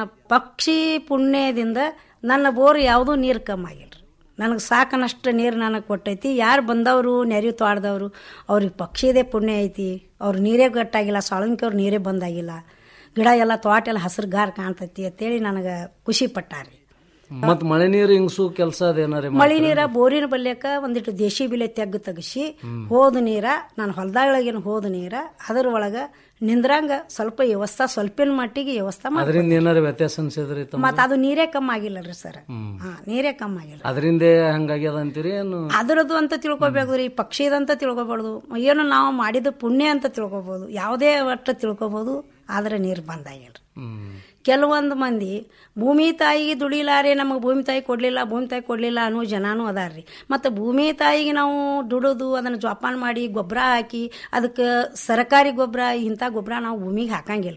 ಪಕ್ಷಿ ಪುಣ್ಯದಿಂದ ನನ್ನ ಬೋರ್ ಯಾವುದೂ ನೀರು ಕಮ್ಮಿ ಆಗಿಲ್ರಿ ನನಗೆ ಸಾಕನಷ್ಟು ನೀರು ನನಗೆ ಕೊಟ್ಟೈತಿ ಯಾರು ಬಂದವರು ನೆರೆ ತೋಟದವರು ಅವ್ರಿಗೆ ಪಕ್ಷಿದೇ ಪುಣ್ಯ ಐತಿ ಅವ್ರು ನೀರೇ ಗಟ್ಟಾಗಿಲ್ಲ ಸಾಳುಂಕಿ ಅವ್ರು ನೀರೇ ಬಂದಾಗಿಲ್ಲ ಗಿಡ ಎಲ್ಲ ತೋಟ ಎಲ್ಲ ಹಸಿರು ಗಾರ್ ಕಾಣ್ತೈತಿ ಅಂತೇಳಿ ನನಗೆ ಖುಷಿ ಪಟ್ಟಾರಿ ಮತ್ ಮಳೆ ನೀರು ಹಿಂಗ್ಸು ಕೆಲಸ ಅದೇನಾರ ಮಳಿ ನೀರ ಬೋರಿನ ಬಲ್ಯಕ ಒಂದಿಟ್ಟು ದೇಶಿ ಬಿಲೆ ತೆಗ್ಗು ತೆಗಿಸಿ ಹೋದ ನೀರ ನಾನು ಹೊಲದಾಗಳಗೇನು ಹೋದ ನೀರ ಅದ್ರ ಒಳಗ ನಿಂದ್ರಂಗ ಸ್ವಲ್ಪ ವ್ಯವಸ್ಥೆ ಸ್ವಲ್ಪಿನ ಮಟ್ಟಿಗೆ ವ್ಯವಸ್ಥೆ ಮಾಡಿ ಅದರಿಂದ ಏನಾರ ವ್ಯತ್ಯಾಸ ಅನ್ಸಿದ್ರಿ ತಮ್ಮ ಮತ್ತ ಅದು ನೀರೇ ಕಮ್ಮಿ ಆಗಿಲ್ಲರಿ ಸರ್ ಹಾ ನೀರೇ ಕಮ್ಮಿ ಆಗಿಲ್ಲ ಅದರಿಂದ ಹಂಗಾಗ್ಯದ ಅಂತೀರಿ ಏನು ಅದರದ್ದು ಅಂತ ತಿಳ್ಕೊಬೇಕು ರೀ ಪಕ್ಷಿದಂತ ತಿಳ್ಕೊಬಾರ್ದು ಏನು ನಾವು ಮಾಡಿದ ಪುಣ್ಯ ಅಂತ ತಿಳ್ಕೊಬೋದು ಯಾವುದೇ ಒಟ್ಟು ತಿಳ್ಕೊಬೋದು ಆದ್ರೆ ನೀರು ಬಂದಾಗಿಲ್ರಿ ಕೆಲವೊಂದು ಮಂದಿ ಭೂಮಿ ತಾಯಿಗೆ ದುಡಿಲಾರೆ ನಮಗೆ ಭೂಮಿ ತಾಯಿ ಕೊಡಲಿಲ್ಲ ಭೂಮಿ ತಾಯಿ ಕೊಡಲಿಲ್ಲ ಅನ್ನೋ ಜನನೂ ಅದಾರ್ರಿ ಮತ್ತು ಭೂಮಿ ತಾಯಿಗೆ ನಾವು ದುಡಿದು ಅದನ್ನು ಜೋಪಾನ ಮಾಡಿ ಗೊಬ್ಬರ ಹಾಕಿ ಅದಕ್ಕೆ ಸರ್ಕಾರಿ ಗೊಬ್ಬರ ಇಂಥ ಗೊಬ್ಬರ ನಾವು ಭೂಮಿಗೆ ಹಾಕಂಗಿಲ್ಲ ರೀ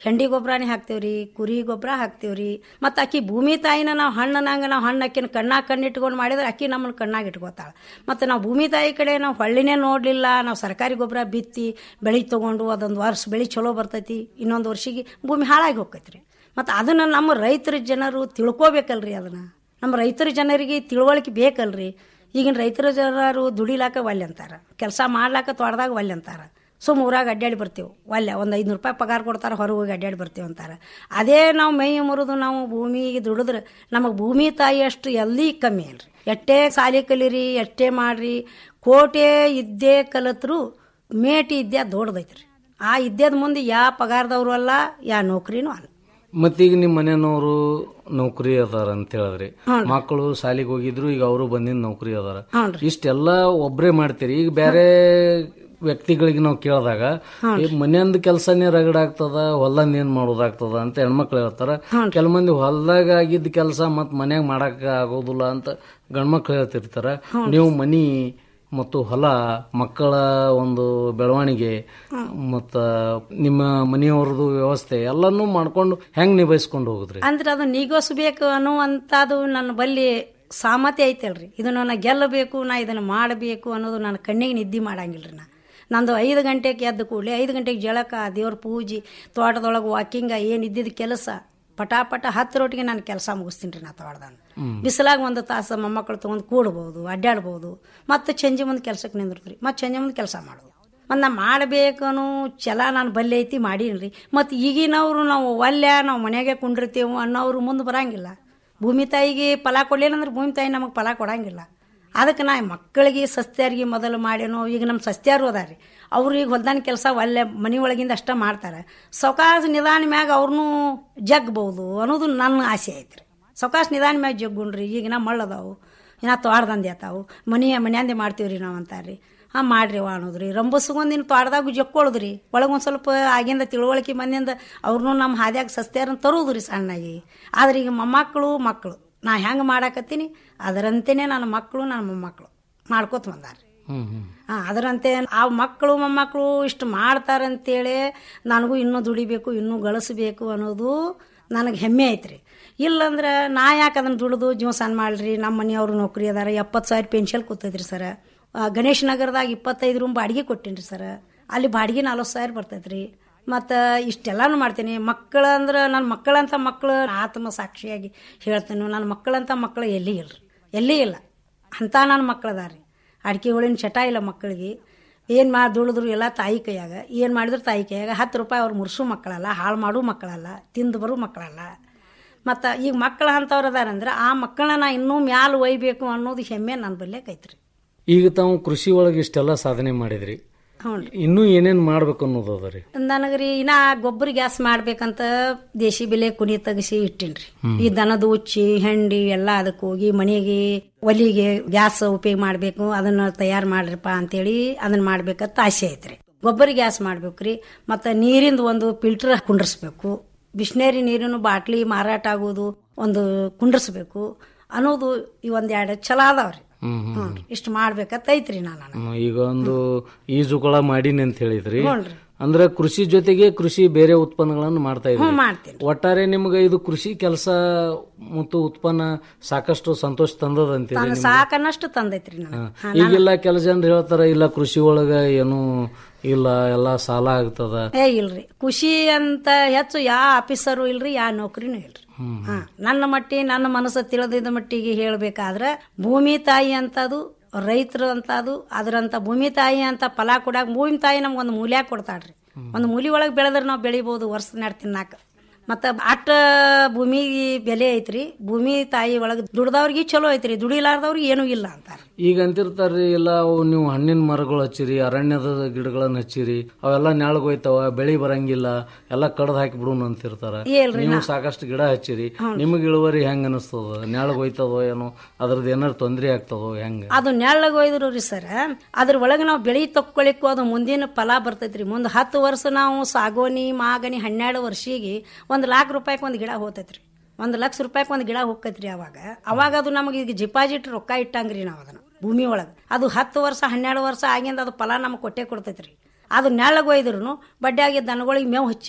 ಹೆಂಡಿ ಗೊಬ್ಬರನೇ ಹಾಕ್ತೇವ್ರಿ ಕುರಿ ಗೊಬ್ಬರ ಹಾಕ್ತೇವ್ರಿ ಮತ್ತು ಅಕ್ಕಿ ಭೂಮಿ ತಾಯಿನ ನಾವು ಹಣ್ಣನಂಗ ನಾವು ಹಣ್ಣು ಅಕ್ಕಿನ ಕಣ್ಣಾಗ ಕಣ್ಣಿಟ್ಕೊಂಡು ಮಾಡಿದ್ರೆ ಅಕ್ಕಿ ನಮ್ಮನ್ನ ಕಣ್ಣಾಗ ಇಟ್ಕೋತಾಳೆ ಮತ್ತು ನಾವು ಭೂಮಿ ತಾಯಿ ಕಡೆ ನಾವು ಹೊಳ್ಳಿನೇ ನೋಡಲಿಲ್ಲ ನಾವು ಸರ್ಕಾರಿ ಗೊಬ್ಬರ ಬಿತ್ತಿ ಬೆಳೆ ತೊಗೊಂಡು ಅದೊಂದು ವರ್ಷ ಬೆಳೆ ಚಲೋ ಬರ್ತೈತಿ ಇನ್ನೊಂದು ವರ್ಷಿಗೆ ಭೂಮಿ ಹಾಳಾಗಿ ಹೋಗ್ತೈತ್ರಿ ಮತ್ತು ಅದನ್ನು ನಮ್ಮ ರೈತರ ಜನರು ತಿಳ್ಕೊಬೇಕಲ್ರಿ ಅದನ್ನು ನಮ್ಮ ರೈತರ ಜನರಿಗೆ ತಿಳುವಳಿಕೆ ಬೇಕಲ್ರಿ ಈಗಿನ ರೈತರ ಜನರು ದುಡಿಲಾಕ ಒಲ್ಲೆ ಅಂತಾರ ಕೆಲಸ ಮಾಡ್ಲಾಕ ತೋಟದಾಗ ಒಲ್ಲೆ ಅಂತಾರ ಸುಮ್ ಊರಾಗ ಅಡ್ಡಾಡಿ ಬರ್ತೀವಿ ಒಲ್ಲೆ ಒಂದು ಐದುನೂರು ರೂಪಾಯಿ ಪಗಾರ ಕೊಡ್ತಾರೆ ಹೊರಗೆ ಹೋಗಿ ಅಡ್ಡಾಡಿ ಬರ್ತೀವಿ ಅಂತಾರೆ ಅದೇ ನಾವು ಮೈ ಮುರಿದು ನಾವು ಭೂಮಿಗೆ ದುಡಿದ್ರೆ ನಮಗೆ ಭೂಮಿ ತಾಯಿ ಅಷ್ಟು ಎಲ್ಲಿ ಕಮ್ಮಿ ಅಲ್ರಿ ಎಷ್ಟೇ ಸಾಲಿ ಕಲೀರಿ ಎಷ್ಟೇ ಮಾಡ್ರಿ ಕೋಟೆ ಇದ್ದೇ ಕಲತ್ರು ಮೇಟಿ ಇದ್ದೇ ದೊಡ್ಡದೈತ್ರಿ ಆ ಇದ್ದೇದ ಮುಂದೆ ಯಾ ಪಗಾರದವರು ಅಲ್ಲ ಯಾ ನೌಕರಿನೂ ಅಲ್ಲ ಮತ್ತೀಗ ನಿಮ್ಮ ಮನೆಯವರು ನೌಕರಿ ಅದಾರ ಅಂತ ಹೇಳಿದ್ರಿ ಮಕ್ಕಳು ಶಾಲಿಗೆ ಹೋಗಿದ್ರು ಈಗ ಅವರು ಬಂದಿನ ನೌಕರಿ ಅದಾರ ಇಷ್ಟೆಲ್ಲ ಒಬ್ರೇ ಮಾಡ್ತೀರಿ ಈಗ ಬೇರೆ ವ್ಯಕ್ತಿಗಳಿಗೆ ನಾವು ಕೇಳಿದಾಗ ಈ ಮನೆಯಂದ ಕೆಲಸನೇ ರಗಡ ಆಗ್ತದ ಹೊಲದಿಂದ ಏನ್ ಮಾಡೋದಾಗ್ತದ ಅಂತ ಹೆಣ್ಮಕ್ಳು ಹೇಳ್ತಾರ ಕೆಲ ಮಂದಿ ಹೊಲದಾಗ ಆಗಿದ್ದ ಕೆಲಸ ಮತ್ ಮನ್ಯಾಗ ಮಾಡಕ್ ಆಗೋದಿಲ್ಲ ಅಂತ ಗಂಡ್ಮಕ್ಳು ಹೇಳ್ತಿರ್ತಾರ ನೀವು ಮನಿ ಮತ್ತು ಹೊಲ ಮಕ್ಕಳ ಒಂದು ಬೆಳವಣಿಗೆ ಮತ್ತ ನಿಮ್ಮ ಮನೆಯವ್ರದ್ದು ವ್ಯವಸ್ಥೆ ಎಲ್ಲಾನು ಮಾಡ್ಕೊಂಡು ಹೆಂಗ್ ನಿಭಾಯಿಸ್ಕೊಂಡು ಹೋಗುದ್ರಿ ಅಂದ್ರೆ ಅದು ನೀಗೋಸ್ಬೇಕು ಅನ್ನುವಂಥದ್ದು ನನ್ನ ಬಲ್ಲಿ ಸಾಮರ್ಥ್ಯ ಐತಲ್ರಿ ಇದನ್ನು ನಾ ಗೆಲ್ಲಬೇಕು ನಾ ಇದನ್ನು ಮಾಡಬೇಕು ಅನ್ನೋದು ನನ್ನ ಕಣ್ಣಿಗೆ ನಿದ್ದೆ ಮಾಡಂಗಿಲ್ರಿ ನಾ ನಂದು ಐದು ಗಂಟೆಗೆ ಎದ್ದು ಕೂಡಲೇ ಐದು ಗಂಟೆಗೆ ಜಳಕ ದೇವ್ರ ಪೂಜೆ ತೋಟದೊಳಗೆ ವಾಕಿಂಗ ಏನು ಇದ್ದಿದ್ದ ಕೆಲಸ ಪಟಾಪಟ ಹತ್ತರೊಟ್ಟಿಗೆ ನಾನು ಕೆಲಸ ಮುಗಿಸ್ತೀನಿ ರೀ ನಾ ತೋಟದಾಗ ಬಿಸಿಲಾಗ ಒಂದು ತಾಸು ಮೊಮ್ಮಕ್ಕಳು ತೊಗೊಂಡು ಕೂಡ್ಬೋದು ಅಡ್ಡಾಡ್ಬೋದು ಮತ್ತೆ ಚಂಜಿ ಮುಂದೆ ಕೆಲಸಕ್ಕೆ ನಿಂದಿರ್ತೀರಿ ಮತ್ತೆ ಚಂಜಿ ಮುಂದೆ ಕೆಲಸ ಮಾಡೋದು ಮತ್ತು ನಾ ಮಾಡಬೇಕು ಅನ್ನೋ ಛಲ ನಾನು ಬಲ್ಲೆ ಐತಿ ಮಾಡೀನಿ ರೀ ಮತ್ತು ಈಗಿನವರು ನಾವು ಒಲ್ಯ ನಾವು ಮನೆಯಾಗೆ ಕುಂಡಿರ್ತೇವೆ ಅನ್ನೋರು ಮುಂದೆ ಬರಂಗಿಲ್ಲ ಭೂಮಿ ತಾಯಿಗೆ ಫಲ ಕೊಡಲಿಲ್ಲ ಅಂದ್ರೆ ಭೂಮಿ ತಾಯಿ ನಮಗೆ ಫಲ ಕೊಡಂಗಿಲ್ಲ ಅದಕ್ಕೆ ನಾ ಮಕ್ಕಳಿಗೆ ಸಸ್ತ್ಯಾರಿಗೆ ಮೊದಲು ಮಾಡ್ಯಾನೋ ಈಗ ನಮ್ಮ ಸಸ್ತ್ಯಾರು ಅದಾರಿ ಅವ್ರು ಈಗ ಹೊಲ್ದಾನ ಕೆಲಸ ಒಳ್ಳೆ ಮನೆ ಒಳಗಿಂದ ಅಷ್ಟೇ ಮಾಡ್ತಾರೆ ಸೌಕಾಸ ನಿಧಾನ ಮ್ಯಾಗ ಅವ್ರನ್ನೂ ಜಗ್ಬೋದು ಅನ್ನೋದು ನನ್ನ ಆಸೆ ಐತ್ರಿ ಸೌಕಾಸ ನಿಧಾನ ಮ್ಯಾಗ ಜಗ್ಗುಣ್ರಿ ಈಗ ನಾ ಮಳ್ಳದಾವು ಇನ್ನ ತೋಟದಂದೆ ಆತಾವು ಮನೆ ಮನ್ಯಾಂದೆ ಮಾಡ್ತೀವ್ರಿ ನಾವು ಅಂತಾರ್ರಿ ಹಾಂ ಮಾಡ್ರಿ ಅವ ಅನ್ನೋದ್ರಿ ರಂಬಸ್ಗೊಂದಿನ ತೋಟದಾಗ ಜಕ್ಕೊಳ್ಳೋದ್ರಿ ಒಳಗೊಂದು ಸ್ವಲ್ಪ ಆಗಿಂದ ತಿಳುವಳಿಕೆ ಮಂದಿಯಿಂದ ಅವ್ರನ್ನೂ ನಮ್ಮ ಹಾದ್ಯಾಗ ಸಸ್ತ್ಯಾರನ್ನ ತರೋದ್ರಿ ಸಣ್ಣಾಗಿ ಆದ್ರೆ ಈಗ ಮೊಮ್ಮಕ್ಕಳು ಮಕ್ಕಳು ನಾ ಹೆಂಗೆ ಮಾಡಾಕತ್ತೀನಿ ಅದರಂತೆಯೇ ನನ್ನ ಮಕ್ಕಳು ನನ್ನ ಮೊಮ್ಮಕ್ಕಳು ಮಾಡ್ಕೋತ ಬಂದಾರ ಹಾಂ ಅದರಂತೆ ಆ ಮಕ್ಕಳು ಮೊಮ್ಮಕ್ಕಳು ಇಷ್ಟು ಮಾಡ್ತಾರಂತೇಳಿ ನನಗೂ ಇನ್ನೂ ದುಡಿಬೇಕು ಇನ್ನೂ ಗಳಿಸ್ಬೇಕು ಅನ್ನೋದು ನನಗೆ ಹೆಮ್ಮೆ ಐತ್ರಿ ಇಲ್ಲಂದ್ರೆ ನಾ ಯಾಕೆ ಅದನ್ನು ದುಡಿದು ಜೀವ ಸಣ್ಣ ಮಾಡ್ರಿ ನಮ್ಮ ಮನೆಯವರು ನೌಕರಿ ಅದಾರ ಎಪ್ಪತ್ತು ಸಾವಿರ ಪೆನ್ಷನ್ ಕೂತೈತ್ರಿ ಸರ್ ಗಣೇಶ್ ನಗರದಾಗ ಇಪ್ಪತ್ತೈದು ರೂಮ್ ಬಾಡಿಗೆ ಕೊಟ್ಟೇನ್ರಿ ಸರ್ ಅಲ್ಲಿ ಬಾಡಿಗೆ ನಲ್ವತ್ತು ಸಾವಿರ ಬರ್ತೈತ್ರಿ ಮತ್ತು ಇಷ್ಟೆಲ್ಲಾನು ಮಾಡ್ತೀನಿ ಮಕ್ಕಳು ಅಂದ್ರೆ ನನ್ನ ಮಕ್ಕಳಂತ ಮಕ್ಕಳು ಆತ್ಮ ಸಾಕ್ಷಿಯಾಗಿ ಹೇಳ್ತೇನೆ ನನ್ನ ಮಕ್ಕಳಂತ ಮಕ್ಕಳು ಎಲ್ಲಿ ಇಲ್ರಿ ಎಲ್ಲಿ ಇಲ್ಲ ಅಂತ ನನ್ನ ಮಕ್ಕಳು ಅದಾರಿ ಅಡಿಕೆ ಹುಳಿನ ಚಟ ಇಲ್ಲ ಮಕ್ಕಳಿಗೆ ಏನು ಮಾಡಿ ದುಡಿದ್ರು ಎಲ್ಲ ತಾಯಿ ಕೈಯಾಗ ಏನು ಮಾಡಿದ್ರು ತಾಯಿ ಕೈಯಾಗ ಹತ್ತು ರೂಪಾಯಿ ಅವ್ರು ಮುರ್ಸು ಮಕ್ಕಳಲ್ಲ ಹಾಳು ಮಾಡೋ ಮಕ್ಕಳಲ್ಲ ತಿಂದು ಬರೋ ಮಕ್ಕಳಲ್ಲ ಮತ್ತು ಈಗ ಮಕ್ಕಳು ಅಂಥವ್ರು ಅದಾರಂದ್ರೆ ಆ ಮಕ್ಕಳನ್ನ ನಾ ಇನ್ನೂ ಮ್ಯಾಲ ಒಯ್ಬೇಕು ಅನ್ನೋದು ಹೆಮ್ಮೆ ನನ್ನ ಬಲ್ಲೆ ಕೈತ್ರಿ ಈಗ ತಾವು ಕೃಷಿ ಒಳಗೆ ಇಷ್ಟೆಲ್ಲ ಸಾಧನೆ ಮಾಡಿದ್ರಿ ಹ್ಞೂ ಇನ್ನೂ ಏನೇನ್ ಮಾಡ್ಬೇಕು ಅನ್ನೋದು ಅದ ರೀ ನನಗ್ರಿ ಇನ್ನ ಗೊಬ್ಬರ ಗ್ಯಾಸ್ ಮಾಡ್ಬೇಕಂತ ದೇಶಿ ಬೆಲೆ ಕುನಿ ತೆಗಿಸಿ ಇಟ್ಟಿನ್ರಿ ಈ ದನದ ಉಚ್ಚಿ ಹೆಂಡಿ ಎಲ್ಲ ಅದಕ್ಕೆ ಹೋಗಿ ಮನೆಗೆ ಒಲಿಗೆ ಗ್ಯಾಸ್ ಉಪಯೋಗ ಮಾಡ್ಬೇಕು ಅದನ್ನ ತಯಾರು ಮಾಡ್ರಿಪ್ಪ ಅಂತೇಳಿ ಅದನ್ನ ಮಾಡ್ಬೇಕಂತ ಆಸೆ ಐತ್ರಿ ಗೊಬ್ಬರ ಗ್ಯಾಸ್ ಮಾಡ್ಬೇಕ್ರಿ ಮತ್ತೆ ನೀರಿಂದ ಒಂದು ಫಿಲ್ಟರ್ ಕುಂಡ್ರಿಸ್ಬೇಕು ಬಿಸ್ನೇರಿ ನೀರಿನ ಬಾಟ್ಲಿ ಮಾರಾಟ ಆಗೋದು ಒಂದು ಕುಂಡ್ರಿಸ್ಬೇಕು ಅನ್ನೋದು ಈ ಒಂದೆರಡು ಛಲ ಅದಾವ್ರಿ ಹ್ಞೂ ಇಷ್ಟು ಮಾಡ್ಬೇಕಂತ ಐತ್ರಿ ನಾನು ಹ್ಮ್, ಈಗ ಒಂದು ಈಜುಕೊಳ ಮಾಡೀನಿ ಅಂತ ಹೇಳಿದ್ರಿ ಹ್ಞೂನ್ರಿ. ಅಂದ್ರೆ ಕೃಷಿ ಜೊತೆಗೆ ಕೃಷಿ ಬೇರೆ ಉತ್ಪನ್ನಗಳನ್ನು ಮಾಡ್ತಾ ಹ್ಞೂ ಇದ್ರಿ ಮಾಡ್ತೀನಿ ಒಟ್ಟಾರೆ ನಿಮ್ಗೆ ಇದು ಕೃಷಿ ಕೆಲಸ ಮತ್ತು ಉತ್ಪನ್ನ ಸಾಕಷ್ಟು ಸಂತೋಷ ತಂದದಂತೀರಿ ತಾನು ನಿಮ್ಗೆ? ಸಾಕನ್ನಷ್ಟು ತಂದೈತ್ರಿ ನಾನು ಹಾ. ಈಗೆಲ್ಲ ಕೆಲ ಜನರು ಹೇಳ್ತಾರ ಇಲ್ಲ ಕೃಷಿ ಒಳಗ ಏನು ಇಲ್ಲ ಎಲ್ಲ ಸಾಲ ಆಗ್ತದ ಏ ಇಲ್ರಿ ಖುಷಿ ಅಂತ ಹೆಚ್ಚು ಯಾ ಆಫೀಸರು ಇಲ್ರಿ ಯಾ ನೌಕರಿನೂ ಇಲ್ರಿ ಹಾ ನನ್ನ ಮಟ್ಟಿ ನನ್ನ ಮನಸ್ಸು ತಿಳಿದಿದ್ದ ಮಟ್ಟಿಗೆ ಹೇಳ್ಬೇಕಾದ್ರೆ ಭೂಮಿ ತಾಯಿ ಅಂತದು ರೈತರು ಅಂತದು ಅದರಂತ ಭೂಮಿ ತಾಯಿ ಅಂತ ಫಲ ಕೊಡಾಕ ಭೂಮಿ ತಾಯಿ ನಮ್ಗೊಂದು ಮೂಲ್ಯ ಕೊಡ್ತಾಳ್ರಿ ಒಂದು ಮೂಲಿ ಒಳಗೆ ಬೆಳೆದ್ರೆ ನಾವು ಬೆಳಿಬೋದು ವರ್ಷ ನಾಡ್ ತಿನ್ನಾಕ ಮತ್ತ ಅಟ್ಟ ಭೂಮಿಗೆ ಬೆಲೆ ಐತ್ರಿ ಭೂಮಿ ತಾಯಿ ಒಳಗೆ ದುಡ್ದವ್ರಿಗೆ ಚಲೋ ಐತ್ರಿ ದುಡಿಲಾರ್ದವ್ರಿಗೆ ಏನೂ ಇಲ್ಲ ಅಂತಾರ ಈಗ ಅಂತಿರ್ತಾರ್ರಿ ಇಲ್ಲ ಅವು ನೀವು ಹಣ್ಣಿನ ಮರಗಳು ಹಚ್ಚಿರಿ ಅರಣ್ಯದ ಗಿಡಗಳನ್ನ ಹಚ್ಚಿರಿ ಅವೆಲ್ಲ ನೆಳಗ್ ಹೋಯ್ತಾವ ಬೆಳಿ ಬರಂಗಿಲ್ಲ ಎಲ್ಲ ಕಡ್ದ್ ಹಾಕಿ ಬಿಡೋಣ ಅಂತಿರ್ತಾರ ಏಲ್ರಿ ನೀವು ನಾ- ಸಾಕಷ್ಟು ಗಿಡ ಹಚ್ಚಿರಿ ನಿಮಗೆ ಇಳುವರಿ ಹೆಂಗ ಅನಿಸ್ತದ ನೆಳಗ್ ಹೋಯ್ತದೋ ಏನೋ ಅದ್ರದ್ದು ಏನಾರು ತೊಂದ್ರೆ ಆಗ್ತದೋ ಹೆಂಗ ಅದು ನೆಳ್ಳಗೆ ಒಯ್ದ್ರು ರೀ ಸರ್ ಅದ್ರ ಒಳಗೆ ನಾವು ಬೆಳೆ ತಕ್ಕೊಳಿಕ್ಕೂ ಅದು ಮುಂದಿನ ಫಲ ಬರ್ತೈತ್ರಿ ಮುಂದೆ ಹತ್ತು ವರ್ಷ ನಾವು ಸಾಗೋನಿ ಮಾಗನಿ ಹನ್ನೆರಡು ವರ್ಷಿಗೆ ಒಂದು ಲಾಖ ರೂಪಾಯಿಗೆ ಒಂದು ಗಿಡ ಹೋತೈತ್ರಿ ಒಂದು ಲಕ್ಷ ರೂಪಾಯಿಗೆ ಒಂದು ಗಿಡ ಹೋಗ್ತೈತ್ರಿ ಅವಾಗ ಅವಾಗ ಅದು ನಮಗೆ ಈಗ ಡಿಪಾಸಿಟ್ ರೊಕ್ಕ ಇಟ್ಟಂಗ್ರಿ ನಾವು ಅದನ್ನ ಭೂಮಿ ಒಳಗೆ ಅದು ಹತ್ತು ವರ್ಷ ಹನ್ನೆರಡು ವರ್ಷ ಆಗಿಂದ ಅದು ಫಲ ನಮಗೆ ಕೊಟ್ಟೆ ಕೊಡ್ತೈತ್ರಿ ಅದು ನೆಳ್ಳಗೆ ಒಯ್ದ್ರು ಬಡ್ಡಿಯಾಗಿ ದನಗಳಿಗೆ ಮೇವು ಹಚ್ಚಿವ್ರಿ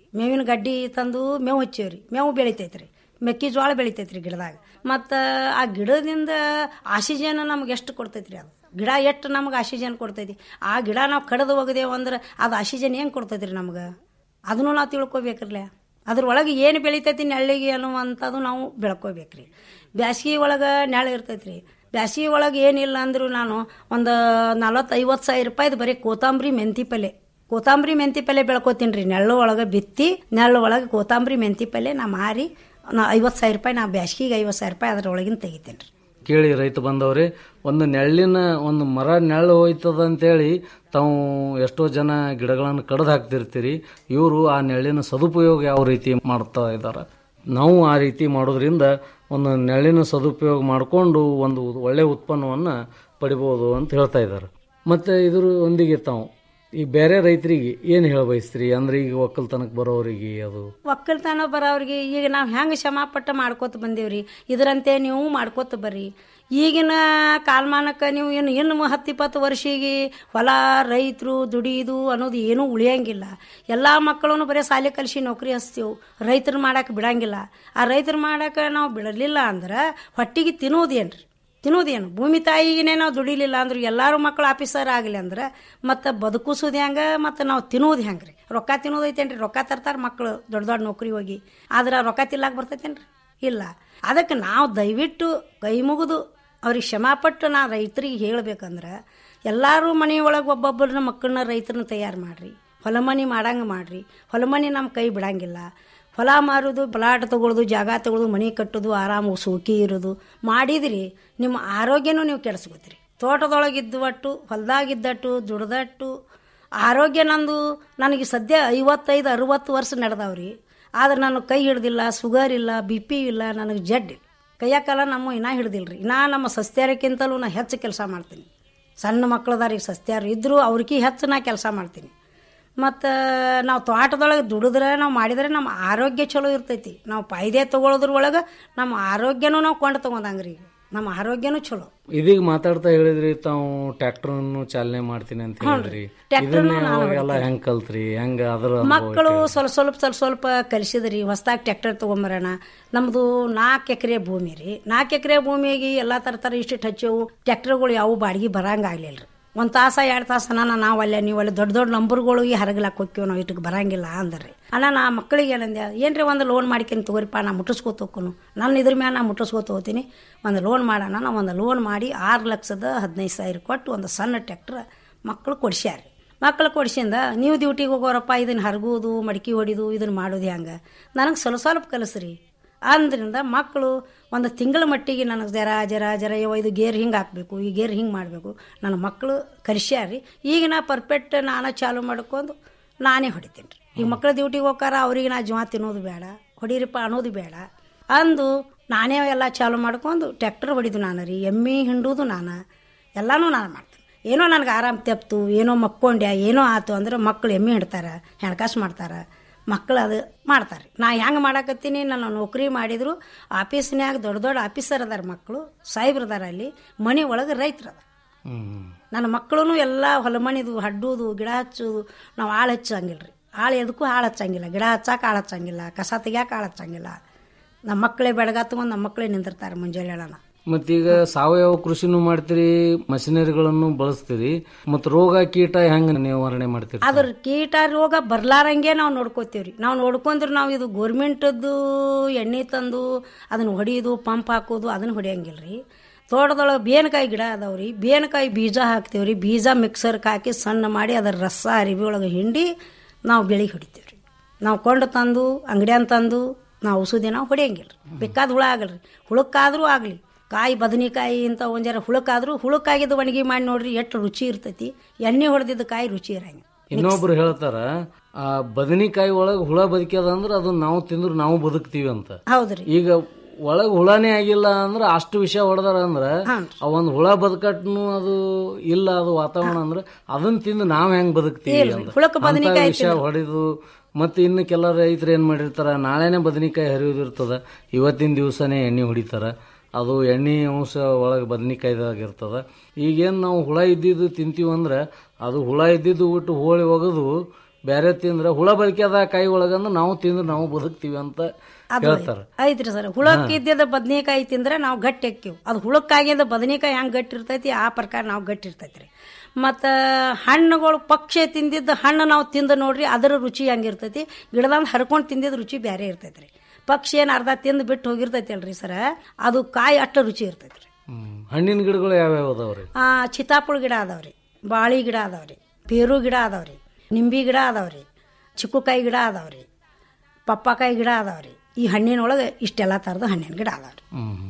ಮೇವಿನ ಗಡ್ಡಿ ತಂದು ಮೇವು ಹಚ್ಚೇವ್ರಿ ಮೇವು ಬೆಳಿತೈತ್ರಿ ಮೆಕ್ಕೆಜೋಳ ಬೆಳಿತೈತ್ರಿ ಗಿಡದಾಗ ಮತ್ತು ಆ ಗಿಡದಿಂದ ಆಕ್ಸಿಜನ್ ನಮ್ಗೆ ಎಷ್ಟು ಕೊಡ್ತೈತ್ರಿ ಅದು ಗಿಡ ಎಷ್ಟು ನಮ್ಗೆ ಆಕ್ಸಿಜನ್ ಕೊಡ್ತೈತಿ ಆ ಗಿಡ ನಾವು ಕಡ್ದು ಒಗದೇವು ಅಂದ್ರೆ ಅದು ಆಕ್ಸಿಜನ್ ಹೆಂಗೆ ಕೊಡ್ತೈತ್ರಿ ನಮ್ಗೆ ಅದನ್ನು ನಾವು ತಿಳ್ಕೊಬೇಕ್ರಲ್ಲ ಅದ್ರೊಳಗೆ ಏನು ಬೆಳಿತೈತಿ ನೆಳ್ಳಿಗೆ ಅನ್ನುವಂಥದ್ದು ನಾವು ಬೆಳ್ಕೋಬೇಕ್ರಿ ಬ್ಯಾಸ್ಗೆ ಒಳಗೆ ನೆಳ ಇರ್ತೈತ್ರಿ ಬ್ಯಾಸ್ಗೆ ಒಳಗೆ ಏನಿಲ್ಲ ಅಂದರೂ ನಾನು ಒಂದು ನಲ್ವತ್ತು ಐವತ್ತು ಸಾವಿರ ರೂಪಾಯಿದು ಬರೀ ಕೋತಂಬರಿ ಮೆಂತಿ ಪಲ್ಲೆ ಕೋತಂಬರಿ ಮೆಂತಿ ಪಲ್ಲೆ ಬೆಳ್ಕೊತೀನಿ ರೀ ನೆಳ್ಳು ಒಳಗೆ ಬಿತ್ತಿ ನೆಳ್ಳು ಒಳಗೆ ಕೋತಂಬರಿ ಮೆಂತಿ ಪಲ್ಲೆ ನಾ ಮಾರಿ ನಾ ಐವತ್ತು ಸಾವಿರ ರೂಪಾಯಿ ನಾ ಬ್ಯಾಸ್ಗಿಗೆ ಐವತ್ತು ಸಾವಿರ ರೂಪಾಯಿ ಅದ್ರೊಳಗಿನ ತೆಗಿತೀನಿ ರೀ ಕೇಳಿ ರೈತ ಬಂದವ್ರೆ ಒಂದು ನೆಳ್ಳಿನ ಒಂದು ಮರ ನೆಳ್ಳು ಹೋಯ್ತದ ಅಂತೇಳಿ ತಾವು ಎಷ್ಟೋ ಜನ ಗಿಡಗಳನ್ನು ಕಡ್ದು ಹಾಕ್ತಿರ್ತೀರಿ ಇವರು ಆ ನೆಳ್ಳಿನ ಸದುಪಯೋಗ ಯಾವ ರೀತಿ ಮಾಡ್ತಾ ಇದ್ದಾರೆ ನಾವು ಆ ರೀತಿ ಮಾಡೋದ್ರಿಂದ ಒಂದು ನೆಳ್ಳಿನ ಸದುಪಯೋಗ ಮಾಡಿಕೊಂಡು ಒಂದು ಒಳ್ಳೆ ಉತ್ಪನ್ನವನ್ನು ಪಡಿಬೋದು ಅಂತ ಹೇಳ್ತಾ ಇದ್ದಾರೆ ಮತ್ತು ಇದ್ರ ಒಂದಿಗೆ ತಾವು ಈ ಬೇರೆ ರೈತರಿಗೆ ಏನು ಹೇಳ ಬಯಸ್ತೀರಿ ಅಂದ್ರೆ ಈಗ ಒಕ್ಕಲ್ತನಕ್ಕೆ ಬರೋರಿಗೆ ಅದು ಒಕ್ಕಲ್ತನ ಬರೋವ್ರಿಗೆ ಈಗ ನಾವು ಹೆಂಗೆ ಶ್ರಮಪಟ್ಟ ಮಾಡ್ಕೋತ ಬಂದೇವ್ರಿ ಇದರಂತೆ ನೀವು ಮಾಡ್ಕೋತ ಬರ್ರಿ ಈಗಿನ ಕಾಲಮಾನಕ್ಕೆ ನೀವು ಏನು ಇನ್ನು ಹತ್ತು ಇಪ್ಪತ್ತು ವರ್ಷಿಗೆ ಹೊಲ ರೈತರು ದುಡಿಯೋದು ಅನ್ನೋದು ಏನೂ ಉಳಿಯಂಗಿಲ್ಲ ಎಲ್ಲ ಮಕ್ಕಳನ್ನು ಬರೀ ಶಾಲೆ ಕಲಿಸಿ ನೌಕರಿ ಹಚ್ತೀವಿ ರೈತರು ಮಾಡಕ್ಕೆ ಬಿಡಂಗಿಲ್ಲ ಆ ರೈತರು ಮಾಡಕ್ಕೆ ನಾವು ಬಿಡಲಿಲ್ಲ ಅಂದ್ರೆ ಹೊಟ್ಟಿಗೆ ತಿನ್ನೋದೇನ್ರಿ ತಿನ್ನೋದೇನು ಭೂಮಿ ತಾಯಿಗೆ ನಾವು ದುಡಿಲಿಲ್ಲ ಅಂದ್ರೆ ಎಲ್ಲರೂ ಮಕ್ಕಳು ಆಫೀಸರ್ ಆಗಲಿ ಅಂದ್ರೆ ಮತ್ತು ಬದುಕಿಸೋದು ಹೆಂಗೆ ಮತ್ತು ನಾವು ತಿನ್ನೋದು ಹೆಂಗೆ ರೀ ರೊಕ್ಕ ತಿನ್ನೋದೈತೇನ್ರಿ ರೊಕ್ಕ ತರ್ತಾರೆ ಮಕ್ಕಳು ದೊಡ್ಡ ದೊಡ್ಡ ನೌಕರಿ ಹೋಗಿ ಆದ್ರೆ ರೊಕ್ಕ ತಿನ್ನಕ್ಕೆ ಬರ್ತೈತೇನ್ರಿ ಇಲ್ಲ ಅದಕ್ಕೆ ನಾವು ದಯವಿಟ್ಟು ಕೈ ಮುಗಿದು ಅವ್ರಿಗೆ ಶ್ರಮಪಟ್ಟು ನಾ ರೈತರಿಗೆ ಹೇಳ್ಬೇಕಂದ್ರೆ ಎಲ್ಲರೂ ಮನೆಯೊಳಗೆ ಒಬ್ಬೊಬ್ಬರನ್ನ ಮಕ್ಕಳನ್ನ ರೈತರನ್ನ ತಯಾರು ಮಾಡಿರಿ ಹೊಲಮನಿ ಮಾಡಂಗೆ ಮಾಡಿರಿ ಹೊಲಮನಿ ನಮ್ಮ ಕೈ ಬಿಡಂಗಿಲ್ಲ ಹೊಲ ಮಾರೋದು ಪ್ಲಾಟ್ ತಗೊಳ್ಳೋದು ಜಾಗ ತಗೊಳ್ಳೋದು ಮನೆ ಕಟ್ಟೋದು ಆರಾಮ ಸೋಕಿ ಇರೋದು ಮಾಡಿದ್ರಿ ನಿಮ್ಮ ಆರೋಗ್ಯನೂ ನೀವು ಕೆಡಿಸ್ಕೋತೀರಿ ತೋಟದೊಳಗಿದ್ದವಟ್ಟು ಹೊಲದಾಗಿದ್ದಟ್ಟು ದುಡ್ದಟ್ಟು ಆರೋಗ್ಯ ನಂದು ನನಗೆ ಸದ್ಯ ಐವತ್ತೈದು ಅರುವತ್ತು ವರ್ಷ ನಡೆದವ್ರಿ ಆದ್ರೆ ನಾನು ಕೈ ಹಿಡ್ದಿಲ್ಲ ಶುಗರ್ ಇಲ್ಲ ಬಿ ಪಿ ಇಲ್ಲ ನನಗೆ ಜಡ್ ಇಲ್ಲ ಕೈಯ ಕಾಲ ನಮ್ಮ ಇನ್ನೂ ಹಿಡ್ದಿಲ್ರಿ ಇನ್ನೂ ನಮ್ಮ ಸಸ್ತ್ಯಾರಕ್ಕಿಂತಲೂ ನಾ ಹೆಚ್ಚು ಕೆಲಸ ಮಾಡ್ತೀನಿ ಸಣ್ಣ ಮಕ್ಕಳದಾರಿಗೆ ಸಸ್ತ್ಯಾರು ಇದ್ದರೂ ಅವ್ರಿಗೆ ಹೆಚ್ಚು ನಾ ಕೆಲಸ ಮಾಡ್ತೀನಿ ಮತ್ತು ನಾವು ತೋಟದೊಳಗೆ ದುಡಿದ್ರೆ ನಾವು ಮಾಡಿದ್ರೆ ನಮ್ಮ ಆರೋಗ್ಯ ಚಲೋ ಇರ್ತೈತಿ ನಾವು ಫಾಯ್ದೆ ತೊಗೊಳೋದ್ರ ಒಳಗೆ ನಮ್ಮ ಆರೋಗ್ಯನೂ ನಾವು ಕೊಂಡು ತೊಗೊಂಡಂಗೆ ರೀ ನಮ್ಮ ಆರೋಗ್ಯನೂ ಚಲೋ ಇದೀಗ ಮಾತಾಡ್ತಾ ಹೇಳಿದ್ರಿ ತಾವು ಟ್ರ್ಯಾಕ್ಟರ್ ಚಾಲನೆ ಮಾಡ್ತೀನಿ ಅಂತ ಹೇಳಿದ್ರಿ ಟ್ರ್ಯಾಕ್ಟರ್ನು ಇದನ್ನ ನಾನು ಅವಾಗೆಲ್ಲ ಹೆಂಗ್ ಕಲ್ತ್ರಿ ಹೆಂಗ ಅದ್ರ ಅನುಭವ ಮಕ್ಕಳು ಐತೆ? ಸ್ವಲ್ಪ ಸ್ವಲ್ಪ ಸ್ವಲ್ಪ ಸ್ವಲ್ಪ ಕಲಿಸಿದ್ರಿ ಹೊಸ್ದಾಗಿ ಟ್ರ್ಯಾಕ್ಟರ್ ತೊಗೊಂಬರೋಣ ನಮ್ಮದು ನಾಲ್ಕು ಎಕರೆ ಭೂಮಿ ರೀ ನಾಲ್ಕು ಎಕರೆ ಭೂಮಿಯಾಗಿ ಎಲ್ಲ ಥರ ಥರ ಇಷ್ಟಿಟ್ಟು ಹಚ್ಚೇವು ಟ್ರ್ಯಾಕ್ಟರ್ಗಳು ಯಾವ ಬಾಡಿಗೆ ಬರಂಗಾಗ್ಲಿಲ್ಲ ರೀ ಒಂದು ತಾಸ ಎರಡು ತಾಸನ ನಾವು ಅಲ್ಲೇ ನೀವು ಅಲ್ಲಿ ದೊಡ್ಡ ದೊಡ್ಡ ನಂಬರ್ಗಳಿಗೆ ಹರಗ್ಲಾಕ್ ಹೋಗ್ತೀವಿ ನಾವು ಇಟ್ಟಿಗೆ ಬರಂಗಿಲ್ಲ ಅಂದ್ರಿ ಅಣ್ಣ ನಾ ಮಕ್ಕಳಿಗೆ ಏನಂದೆ ಏನ್ರಿ ಒಂದು ಲೋನ್ ಮಾಡ್ಕೊಂಡು ತಗೋರಿಪ್ಪ ನಾ ಮುಟ್ಟಿಸ್ಕೋತ ಹೋಗ್ಕೊನು ನನ್ನ ಇದ್ರ ಮ್ಯಾಲ ನಾ ಮುಟ್ಟಿಸ್ಕೋತ ಹೋಗ್ತೀನಿ ಒಂದು ಲೋನ್ ಮಾಡೋಣ ನಾ ಒಂದು ಲೋನ್ ಮಾಡಿ ಆರು ಲಕ್ಷದ ಹದಿನೈದು ಸಾವಿರ ಕೊಟ್ಟು ಒಂದು ಸಣ್ಣ ಟ್ರ್ಯಾಕ್ಟರ್ ಮಕ್ಕಳು ಕೊಡ್ಸ್ಯಾರ ಮಕ್ಕಳು ಕೊಡ್ಸಿಂದ ನೀವು ಡ್ಯೂಟಿಗೆ ಹೋಗೋರಪ್ಪ ಇದನ್ನ ಹರಗೋದು ಮಡಿಕೆ ಹೊಡಿದು ಇದನ್ನ ಮಾಡೋದು ಹೆಂಗೆ ನನಗೆ ಸ್ವಲ್ಪ ಸ್ವಲ್ಪ ಕಲಿಸ್ರಿ ಅಂದ್ರಿಂದ ಮಕ್ಕಳು ಒಂದು ತಿಂಗಳ ಮಟ್ಟಿಗೆ ನನಗೆ ಜರ ಜರ ಜರ ಯವ್ವ ಇದು ಗೇರ್ ಹಿಂಗೆ ಹಾಕಬೇಕು ಈ ಗೇರ್ ಹಿಂಗೆ ಮಾಡಬೇಕು ನನ್ನ ಮಕ್ಕಳು ಕಲಿಸ್ಯಾರಿ ಈಗ ನಾ ಪರ್ಫೆಕ್ಟ್ ನಾನು ಚಾಲು ಮಾಡ್ಕೊಂಡು ನಾನೇ ಹೊಡಿತೀನಿ ರೀ ಈಗ ಮಕ್ಕಳು ಡ್ಯೂಟಿಗೆ ಹೋಗಾರ ಅವ್ರಿಗೆ ನಾ ಜೀವ ತಿನ್ನೋದು ಬೇಡ ಹೊಡೀರಿಪ್ಪ ಅನ್ನೋದು ಬೇಡ ಅಂದು ನಾನೇ ಎಲ್ಲ ಚಾಲು ಮಾಡ್ಕೊಂಡು ಟ್ರ್ಯಾಕ್ಟರ್ ಹೊಡಿದು ನಾನು ರೀ ಎಮ್ಮೆ ಹಿಂಡುದು ನಾನು ಎಲ್ಲನೂ ನಾನು ಮಾಡ್ತೀನಿ ಏನೋ ನನಗೆ ಆರಾಮ್ ತೆಪ್ತು ಏನೋ ಮಕ್ಕೊಂಡ್ಯ ಏನೋ ಆತು ಅಂದ್ರೆ ಮಕ್ಕಳು ಎಮ್ಮೆ ಹಿಡ್ತಾರೆ ಹೆಣ್ಕಾಸು ಮಾಡ್ತಾರೆ ಮಕ್ಕಳು ಅದು ಮಾಡ್ತಾರೆ ನಾ ಹೆಂಗೆ ಮಾಡಕತ್ತೀನಿ ನಾನು ನೌಕರಿ ಮಾಡಿದ್ರು ಆಫೀಸ್ನ್ಯಾಗ ದೊಡ್ಡ ದೊಡ್ಡ ಆಫೀಸರ್ ಅದಾರ ಮಕ್ಕಳು ಸಾಹೇಬ್ರು ಅದಾರ ಅಲ್ಲಿ ಮನೆ ಒಳಗೆ ರೈತರು ಅದಾರ ನನ್ನ ಮಕ್ಕಳು ಎಲ್ಲ ಹೊಲಮಣಿದು ಹಡ್ಡುದು ಗಿಡ ಹಚ್ಚೋದು ನಾವು ಆಳು ಹಚ್ಚಂಗಿಲ್ಲ ರೀ ಆಳು ಎದಕ್ಕೂ ಆಳು ಹಚ್ಚಂಗಿಲ್ಲ ಗಿಡ ಹಚ್ಚಾಕ ಆಳು ಹಚ್ಚಂಗಿಲ್ಲ ಕಸ ತೆಗ್ಯಾಕ ಆಳು ಹಚ್ಚಂಗಿಲ್ಲ ನಮ್ಮ ಮಕ್ಕಳೇ ಬೆಳಗ ತಗೊಂಡು ನಮ್ಮ ಮಕ್ಕಳೇ ನಿಂದಿರ್ತಾರೆ ಮುಂಜಾನೆ ಹೇಳೋಣ ಮತ್ತೀಗ ಸಾವಯವ ಕೃಷಿನೂ ಮಾಡ್ತೀರಿ ಮಷಿನರಿಗಳನ್ನು ಬಳಸ್ತೀರಿ ಮತ್ತು ರೋಗ ಕೀಟ ಹೆಂಗ ನಿವಾರಣೆ ಮಾಡ್ತೀರಿ ಅದ್ರ ಕೀಟ ರೋಗ ಬರ್ಲಾರಂಗೆ ನಾವು ನೋಡ್ಕೋತೀವ್ರಿ ನಾವು ನೋಡ್ಕೊಂಡ್ರೆ ನಾವು ಇದು ಗೋರ್ಮೆಂಟದ್ದು ಎಣ್ಣೆ ತಂದು ಅದನ್ನ ಹೊಡಿಯೋದು ಪಂಪ್ ಹಾಕೋದು ಅದನ್ನ ಹೊಡಿಯಂಗಿಲ್ಲ ರೀ ತೋಟದೊಳಗೆ ಬೇನಕಾಯಿ ಗಿಡ ಅದಾವ್ರಿ ಬೇನಕಾಯಿ ಬೀಜ ಹಾಕ್ತೇವ್ರಿ ಬೀಜ ಮಿಕ್ಸರ್ಗೆ ಹಾಕಿ ಸಣ್ಣ ಮಾಡಿ ಅದರ ರಸ ಅರಿವಿ ಒಳಗೆ ಹಿಂಡಿ ನಾವು ಬೆಳಿಗ್ಗೆ ಹೊಡಿತೀವ್ರಿ ನಾವು ಕೊಂಡು ತಂದು ಅಂಗಡಿಯನ್ ತಂದು ನಾವು ಔಷಧಿ ನಾವು ಹೊಡಿಯಂಗಿಲ್ಲ ಬೇಕಾದ ಹುಳ ಆಗಲ್ರಿ ಹುಳಕ್ಕಾದ್ರೂ ಆಗಲಿ ಕಾಯಿ ಬದನೆಕಾಯಿ ಇಂಥ ಒಂದು ಜರ ಹುಳಕ್ಕಾದ್ರೂ ಹುಳಕ್ಕಾಗಿದ್ದು ಒಣಗಿ ಮಾಡಿ ನೋಡ್ರಿ ಎಷ್ಟು ರುಚಿ ಇರ್ತೈತಿ ಎಣ್ಣೆ ಹೊಡೆದಿದ್ದು ಕಾಯಿ ರುಚಿ ಇರಂಗಿಲ್ಲ ಇನ್ನೊಬ್ರು ಹೇಳ್ತಾರ ಆ ಬದನಿಕಾಯಿ ಒಳಗ್ ಹುಳ ಬದುಕ್ಯದ ಅಂದ್ರ ಅದು ನಾವು ತಿಂದ್ರು ನಾವು ಬದುಕ್ತೀವಿ ಅಂತ ಹೌದ್ರಿ ಈಗ ಒಳಗ್ ಹುಳನೇ ಆಗಿಲ್ಲ ಅಂದ್ರ ಅಷ್ಟು ವಿಷ ಹೊಡೆದಾರ ಅಂದ್ರ ಆ ಒಂದ್ ಹುಳ ಬದುಕಟ್ನು ಅದು ಇಲ್ಲ ಅದು ವಾತಾವರಣ ಅಂದ್ರ ಅದನ್ನ ತಿಂದು ನಾವ್ ಹೆಂಗ್ ಬದುಕ್ತೀವಿ ಇಲ್ರಿ, ಅಂತ ಹುಳಕ್ಕ ಅಂತ ಬದನೆಕಾಯಿ ವಿಷ ಹೊಡೆದು ಮತ್ತೆ ಇನ್ನು ಕೆಲ ರೈತರು ಏನ್ ಮಾಡಿರ್ತಾರ ನಾಳೆನೆ ಬದನಿಕಾಯಿ ಹರಿಯೋದಿರ್ತದ ಇವತ್ತಿನ ದಿವಸನೇ ಎಣ್ಣೆ ಹೊಡಿತಾರ ಅದು ಎಣ್ಣೆ ಅಂಶ ಒಳಗೆ ಬದನಿಕಾಯ್ದಾಗ ಇರ್ತದ ಈಗೇನು ನಾವು ಹುಳ ಇದ್ದಿದ್ದು ತಿಂತೀವಿ ಅಂದ್ರೆ ಅದು ಹುಳ ಇದ್ದಿದ್ದು ಬಿಟ್ಟು ಹೋಳಿ ಒಗೆದು ಬೇರೆ ತಿಂದ್ರೆ ಹುಳ ಬಲ್ಕ್ಯದ ಕಾಯಿ ಒಳಗಂದ್ರೆ ನಾವು ತಿಂದ್ರೆ ನಾವು ಬದುಕ್ತೀವಿ ಅಂತ ಅದು ಹೇಳ್ತಾರ ಐತ್ರಿ ಸರ್ ಹುಳಕ್ಕೆ ಇದ್ದಿದ್ದ ಬದನೆಕಾಯಿ ತಿಂದ್ರೆ ನಾವು ಗಟ್ಟಿ ಹಾಕಿವ್ ಅದು ಹುಳಕ್ಕಾಗಿದ್ದ ಬದನೆಕಾಯಿ ಹೆಂಗ್ ಗಟ್ಟಿ ಇರ್ತೈತಿ ಆ ಪ್ರಕಾರ ನಾವು ಗಟ್ಟಿ ಇರ್ತೈತ್ರಿ ಮತ್ತು ಹಣ್ಣುಗಳು ಪಕ್ಷಿ ತಿಂದಿದ್ದ ಹಣ್ಣು ನಾವು ತಿಂದು ನೋಡ್ರಿ ಅದರ ರುಚಿ ಹೆಂಗಿರ್ತೈತಿ ಗಿಡದಂದು ಹರ್ಕೊಂಡು ತಿಂದಿದ್ದ ರುಚಿ ಬೇರೆ ಇರ್ತೈತ್ರಿ ಪಕ್ಷಿ ಏನು ಅರ್ಧ ತಿಂದು ಬಿಟ್ಟು ಹೋಗಿರ್ತೈತಿ ಅಲ್ರಿ ಸರ ಅದು ಕಾಯಿ ಅಷ್ಟ ರುಚಿ ಇರ್ತೈತ್ರಿ ಹಣ್ಣಿನ ಗಿಡಗಳು ಯಾವ್ಯಾವ ಅದಾವ್ರಿ ಆ ಚಿತ್ತಾಪುಳ ಗಿಡ ಅದಾವ್ರಿ ಬಾಳಿ ಗಿಡ ಅದಾವ್ರಿ ಪೇರು ಗಿಡ ಅದಾವ್ರಿ ನಿಂಬಿ ಗಿಡ ಅದಾವ್ರಿ ಚಿಕ್ಕುಕಾಯಿ ಗಿಡ ಅದಾವ್ರಿ ಪಪ್ಪಾಕಾಯಿ ಗಿಡ ಅದಾವ್ರಿ ಈ ಹಣ್ಣಿನೊಳಗೆ ಇಷ್ಟೆಲ್ಲ ಥರದ ಹಣ್ಣಿನ ಗಿಡ ಅದಾವ್ರಿ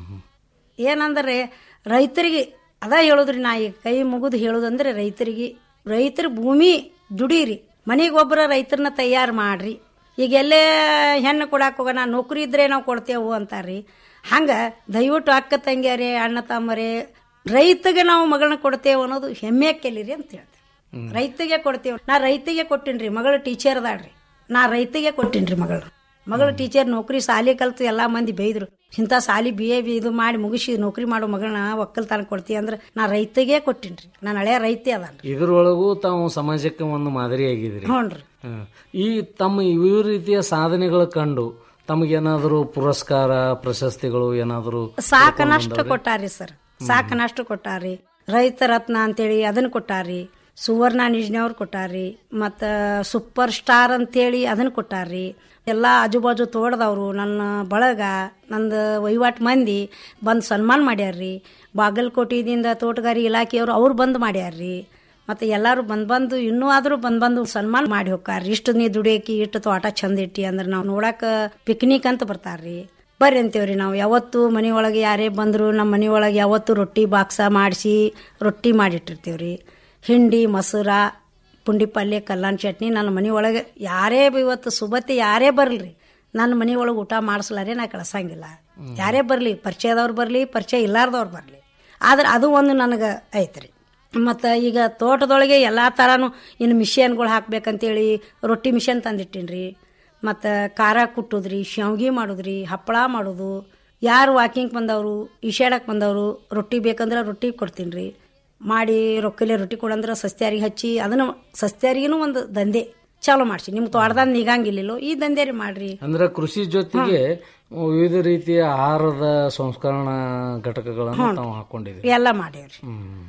ಏನಂದ್ರೆ ರೈತರಿಗೆ ಅದ ಹೇಳುದ್ರಿ ನಾ ಈಗ ಕೈ ಮುಗಿದು ಹೇಳುದಂದ್ರೆ ರೈತರಿಗೆ ರೈತರ ಭೂಮಿ ದುಡೀರಿ ಮನೆಗೆ ಒಬ್ಬರ ರೈತರನ್ನ ತಯಾರು ಮಾಡ್ರಿ ಈಗ ಎಲ್ಲೇ ಹೆಣ್ಣು ಕೊಡಾಕ ಹೋಗೋಣ ನೌಕರಿ ಇದ್ರೆ ನಾವು ಕೊಡ್ತೇವು ಅಂತಾರ್ರಿ ಹಂಗ ದಯವಿಟ್ಟು ಅಕ್ಕ ತಂಗಿಯರೇ ಅಣ್ಣ ತಮ್ಮರೇ ರೈತಗೆ ನಾವು ಮಗಳನ್ನ ಕೊಡ್ತೇವೆ ಅನ್ನೋದು ಹೆಮ್ಮೆ ಕೆಲಿರಿ ಅಂತ ಹೇಳ್ತೇವೆ ರೈತಗೆ ಕೊಡ್ತೇವೆ ನಾ ರೈತಿಗೆ ಕೊಟ್ಟಿನ್ರಿ ಮಗಳು ಟೀಚರ್ ಅದಾಳ್ರಿ ನಾ ರೈತಿಗೆ ಕೊಟ್ಟಿನ್ರಿ ಮಗಳು ಮಗಳು ಟೀಚರ್ ನೌಕರಿ ಸಾಲಿ ಕಲ್ತು ಎಲ್ಲಾ ಮಂದಿ ಬೈದ್ರು ಇಂಥ ಸಾಲಿ ಬಿ ಎ ಬಿ ಇದು ಮಾಡಿ ಮುಗಿಸಿ ನೌಕರಿ ಮಾಡೋ ಮಗಳನ್ನ ಒಕ್ಕಲ್ತನ ಕೊಡ್ತೀವಿ ಅಂದ್ರೆ ನಾ ರೈತಿಗೆ ಕೊಟ್ಟಿನ್ರಿ ನಾನು ಹಳೆಯ ರೈತಿ ಅದಾನ್ರಿ ಇದ್ರೊಳಗೂ ತಾವು ಸಮಾಜಕ್ಕೆ ಒಂದು ಮಾದರಿಯಾಗಿದ್ರಿ ಹ್ಞೂನ್ರಿ ಹ್ಮ್. ಈ ತಮ್ಮ ಈ ರೀತಿಯ ಸಾಧನೆಗಳ ಕಂಡು ತಮಗೇನಾದರೂ ಪುರಸ್ಕಾರ ಪ್ರಶಸ್ತಿಗಳು ಏನಾದರೂ ಸಾಕನಷ್ಟು ಕೊಟ್ಟಾರಿ ಸರ್ ಸಾಕನಷ್ಟು ಕೊಟ್ಟಾರಿ ರೈತ ರತ್ನ ಅಂತೇಳಿ ಅದನ್ನ ಕೊಟ್ಟಾರಿ ಸುವರ್ಣ ನಿಜ್ನೆಯವ್ರು ಕೊಟ್ಟಾರಿ ಮತ್ತ ಸೂಪರ್ ಸ್ಟಾರ್ ಅಂತೇಳಿ ಅದನ್ನ ಕೊಟ್ಟಾರಿ ಎಲ್ಲ ಆಜುಬಾಜು ತೋಟದವರು ನನ್ನ ಬಳಗ ನಂದು ವಹಿವಾಟು ಮಂದಿ ಬಂದು ಸನ್ಮಾನ ಮಾಡ್ಯಾರ್ರಿ ಬಾಗಲಕೋಟೆದಿಂದ ತೋಟಗಾರಿ ಇಲಾಖೆಯವರು ಅವ್ರು ಬಂದು ಮಾಡ್ಯಾರ್ರಿ ಮತ್ತೆ ಎಲ್ಲಾರು ಬಂದ್ ಬಂದು ಇನ್ನೂ ಆದ್ರೂ ಬಂದ್ ಬಂದು ಸನ್ಮಾನ ಮಾಡಿ ಹೋಗ್ತಾರ್ರಿ ಇಷ್ಟು ನೀ ದುಡಿಯಕಿ ಇಷ್ಟು ತೋಟ ಚಂದ ಇಟ್ಟಿ ಅಂದ್ರೆ ನಾವು ನೋಡಾಕ ಪಿಕ್ನಿಕ್ ಅಂತ ಬರ್ತಾರ್ರಿ ಬರ್ರಿ ಅಂತೇವ್ರಿ ನಾವು ಯಾವತ್ತು ಮನೆಯೊಳಗೆ ಯಾರೇ ಬಂದ್ರು ನಮ್ಮ ಮನೆಯೊಳಗೆ ಯಾವತ್ತು ರೊಟ್ಟಿ ಬಾಕ್ಸ ಮಾಡಿಸಿ ರೊಟ್ಟಿ ಮಾಡಿಟ್ಟಿರ್ತೀವ್ರಿ ಹಿಂಡಿ ಮೊಸರ ಪುಂಡಿ ಪಲ್ಯ ಕಲ್ಲಾನ್ ಚಟ್ನಿ ನನ್ನ ಮನೆಯೊಳಗೆ ಯಾರೇ ಬ- ಇವತ್ತು ಸುಬತ್ತಿ ಯಾರೇ ಬರಲ್ರಿ ನನ್ನ ಮನೆಯೊಳಗೆ ಊಟ ಮಾಡಿಸ್ಲಾರೆ ನಾ ಕಳ್ಸಂಗಿಲ್ಲ ಯಾರೇ ಬರಲಿ ಪರಿಚಯದವ್ರು ಬರಲಿ ಪರಿಚಯ ಇಲ್ಲಾರ್ದವ್ರು ಬರಲಿ ಆದ್ರೆ ಅದು ಒಂದು ನನಗೆ ಐತ್ರಿ ಮತ್ತು ಈಗ ತೋಟದೊಳಗೆ ಎಲ್ಲ ಥರನೂ ಇನ್ನು ಮಿಷನ್ಗಳು ಹಾಕ್ಬೇಕಂತೇಳಿ ರೊಟ್ಟಿ ಮಿಷನ್ ತಂದಿಟ್ಟಿನ್ರಿ ಮತ್ತು ಖಾರ ಕುಟ್ಟುದ್ರಿ ಶಾವ್ಗಿ ಮಾಡೋದ್ರಿ ಹಪ್ಪಳ ಮಾಡೋದು ಯಾರು ವಾಕಿಂಗ್ ಬಂದವರು ಈಶಾಡಕ್ಕೆ ಬಂದವರು ರೊಟ್ಟಿ ಬೇಕಂದ್ರೆ ರೊಟ್ಟಿ ಕೊಡ್ತೀನಿ ರೀ ಮಾಡಿ ರೊಕ್ಕಲೆ ರೊಟ್ಟಿ ಕೊಡಂದ್ರೆ ಸಸ್ತ್ಯಾರಿಗೆ ಹಚ್ಚಿ ಅದನ್ನು ಸಸ್ತ್ಯಾರಿಗೂ ಒಂದು ದಂಧೆ ಚಾಲೂ ಮಾಡಿಸಿ ನಿಮ್ಮ ತೋಟದಾಗ ನಿಗಂಗಿಲ್ಲೋ ಈ ದಂಧೆ ರೀ ಮಾಡ್ರಿ ಅಂದ್ರೆ ಕೃಷಿ ಜೊತೆಗೆ ವಿವಿಧ ರೀತಿಯ ಆಹಾರದ ಸಂಸ್ಕರಣಾ ಘಟಕಗಳನ್ನು ಹ್ಞೂ. ತಾವು ಹಾಕೊಂಡಿದ್ರಿ ಎಲ್ಲ ಮಾಡೇವ್ರಿ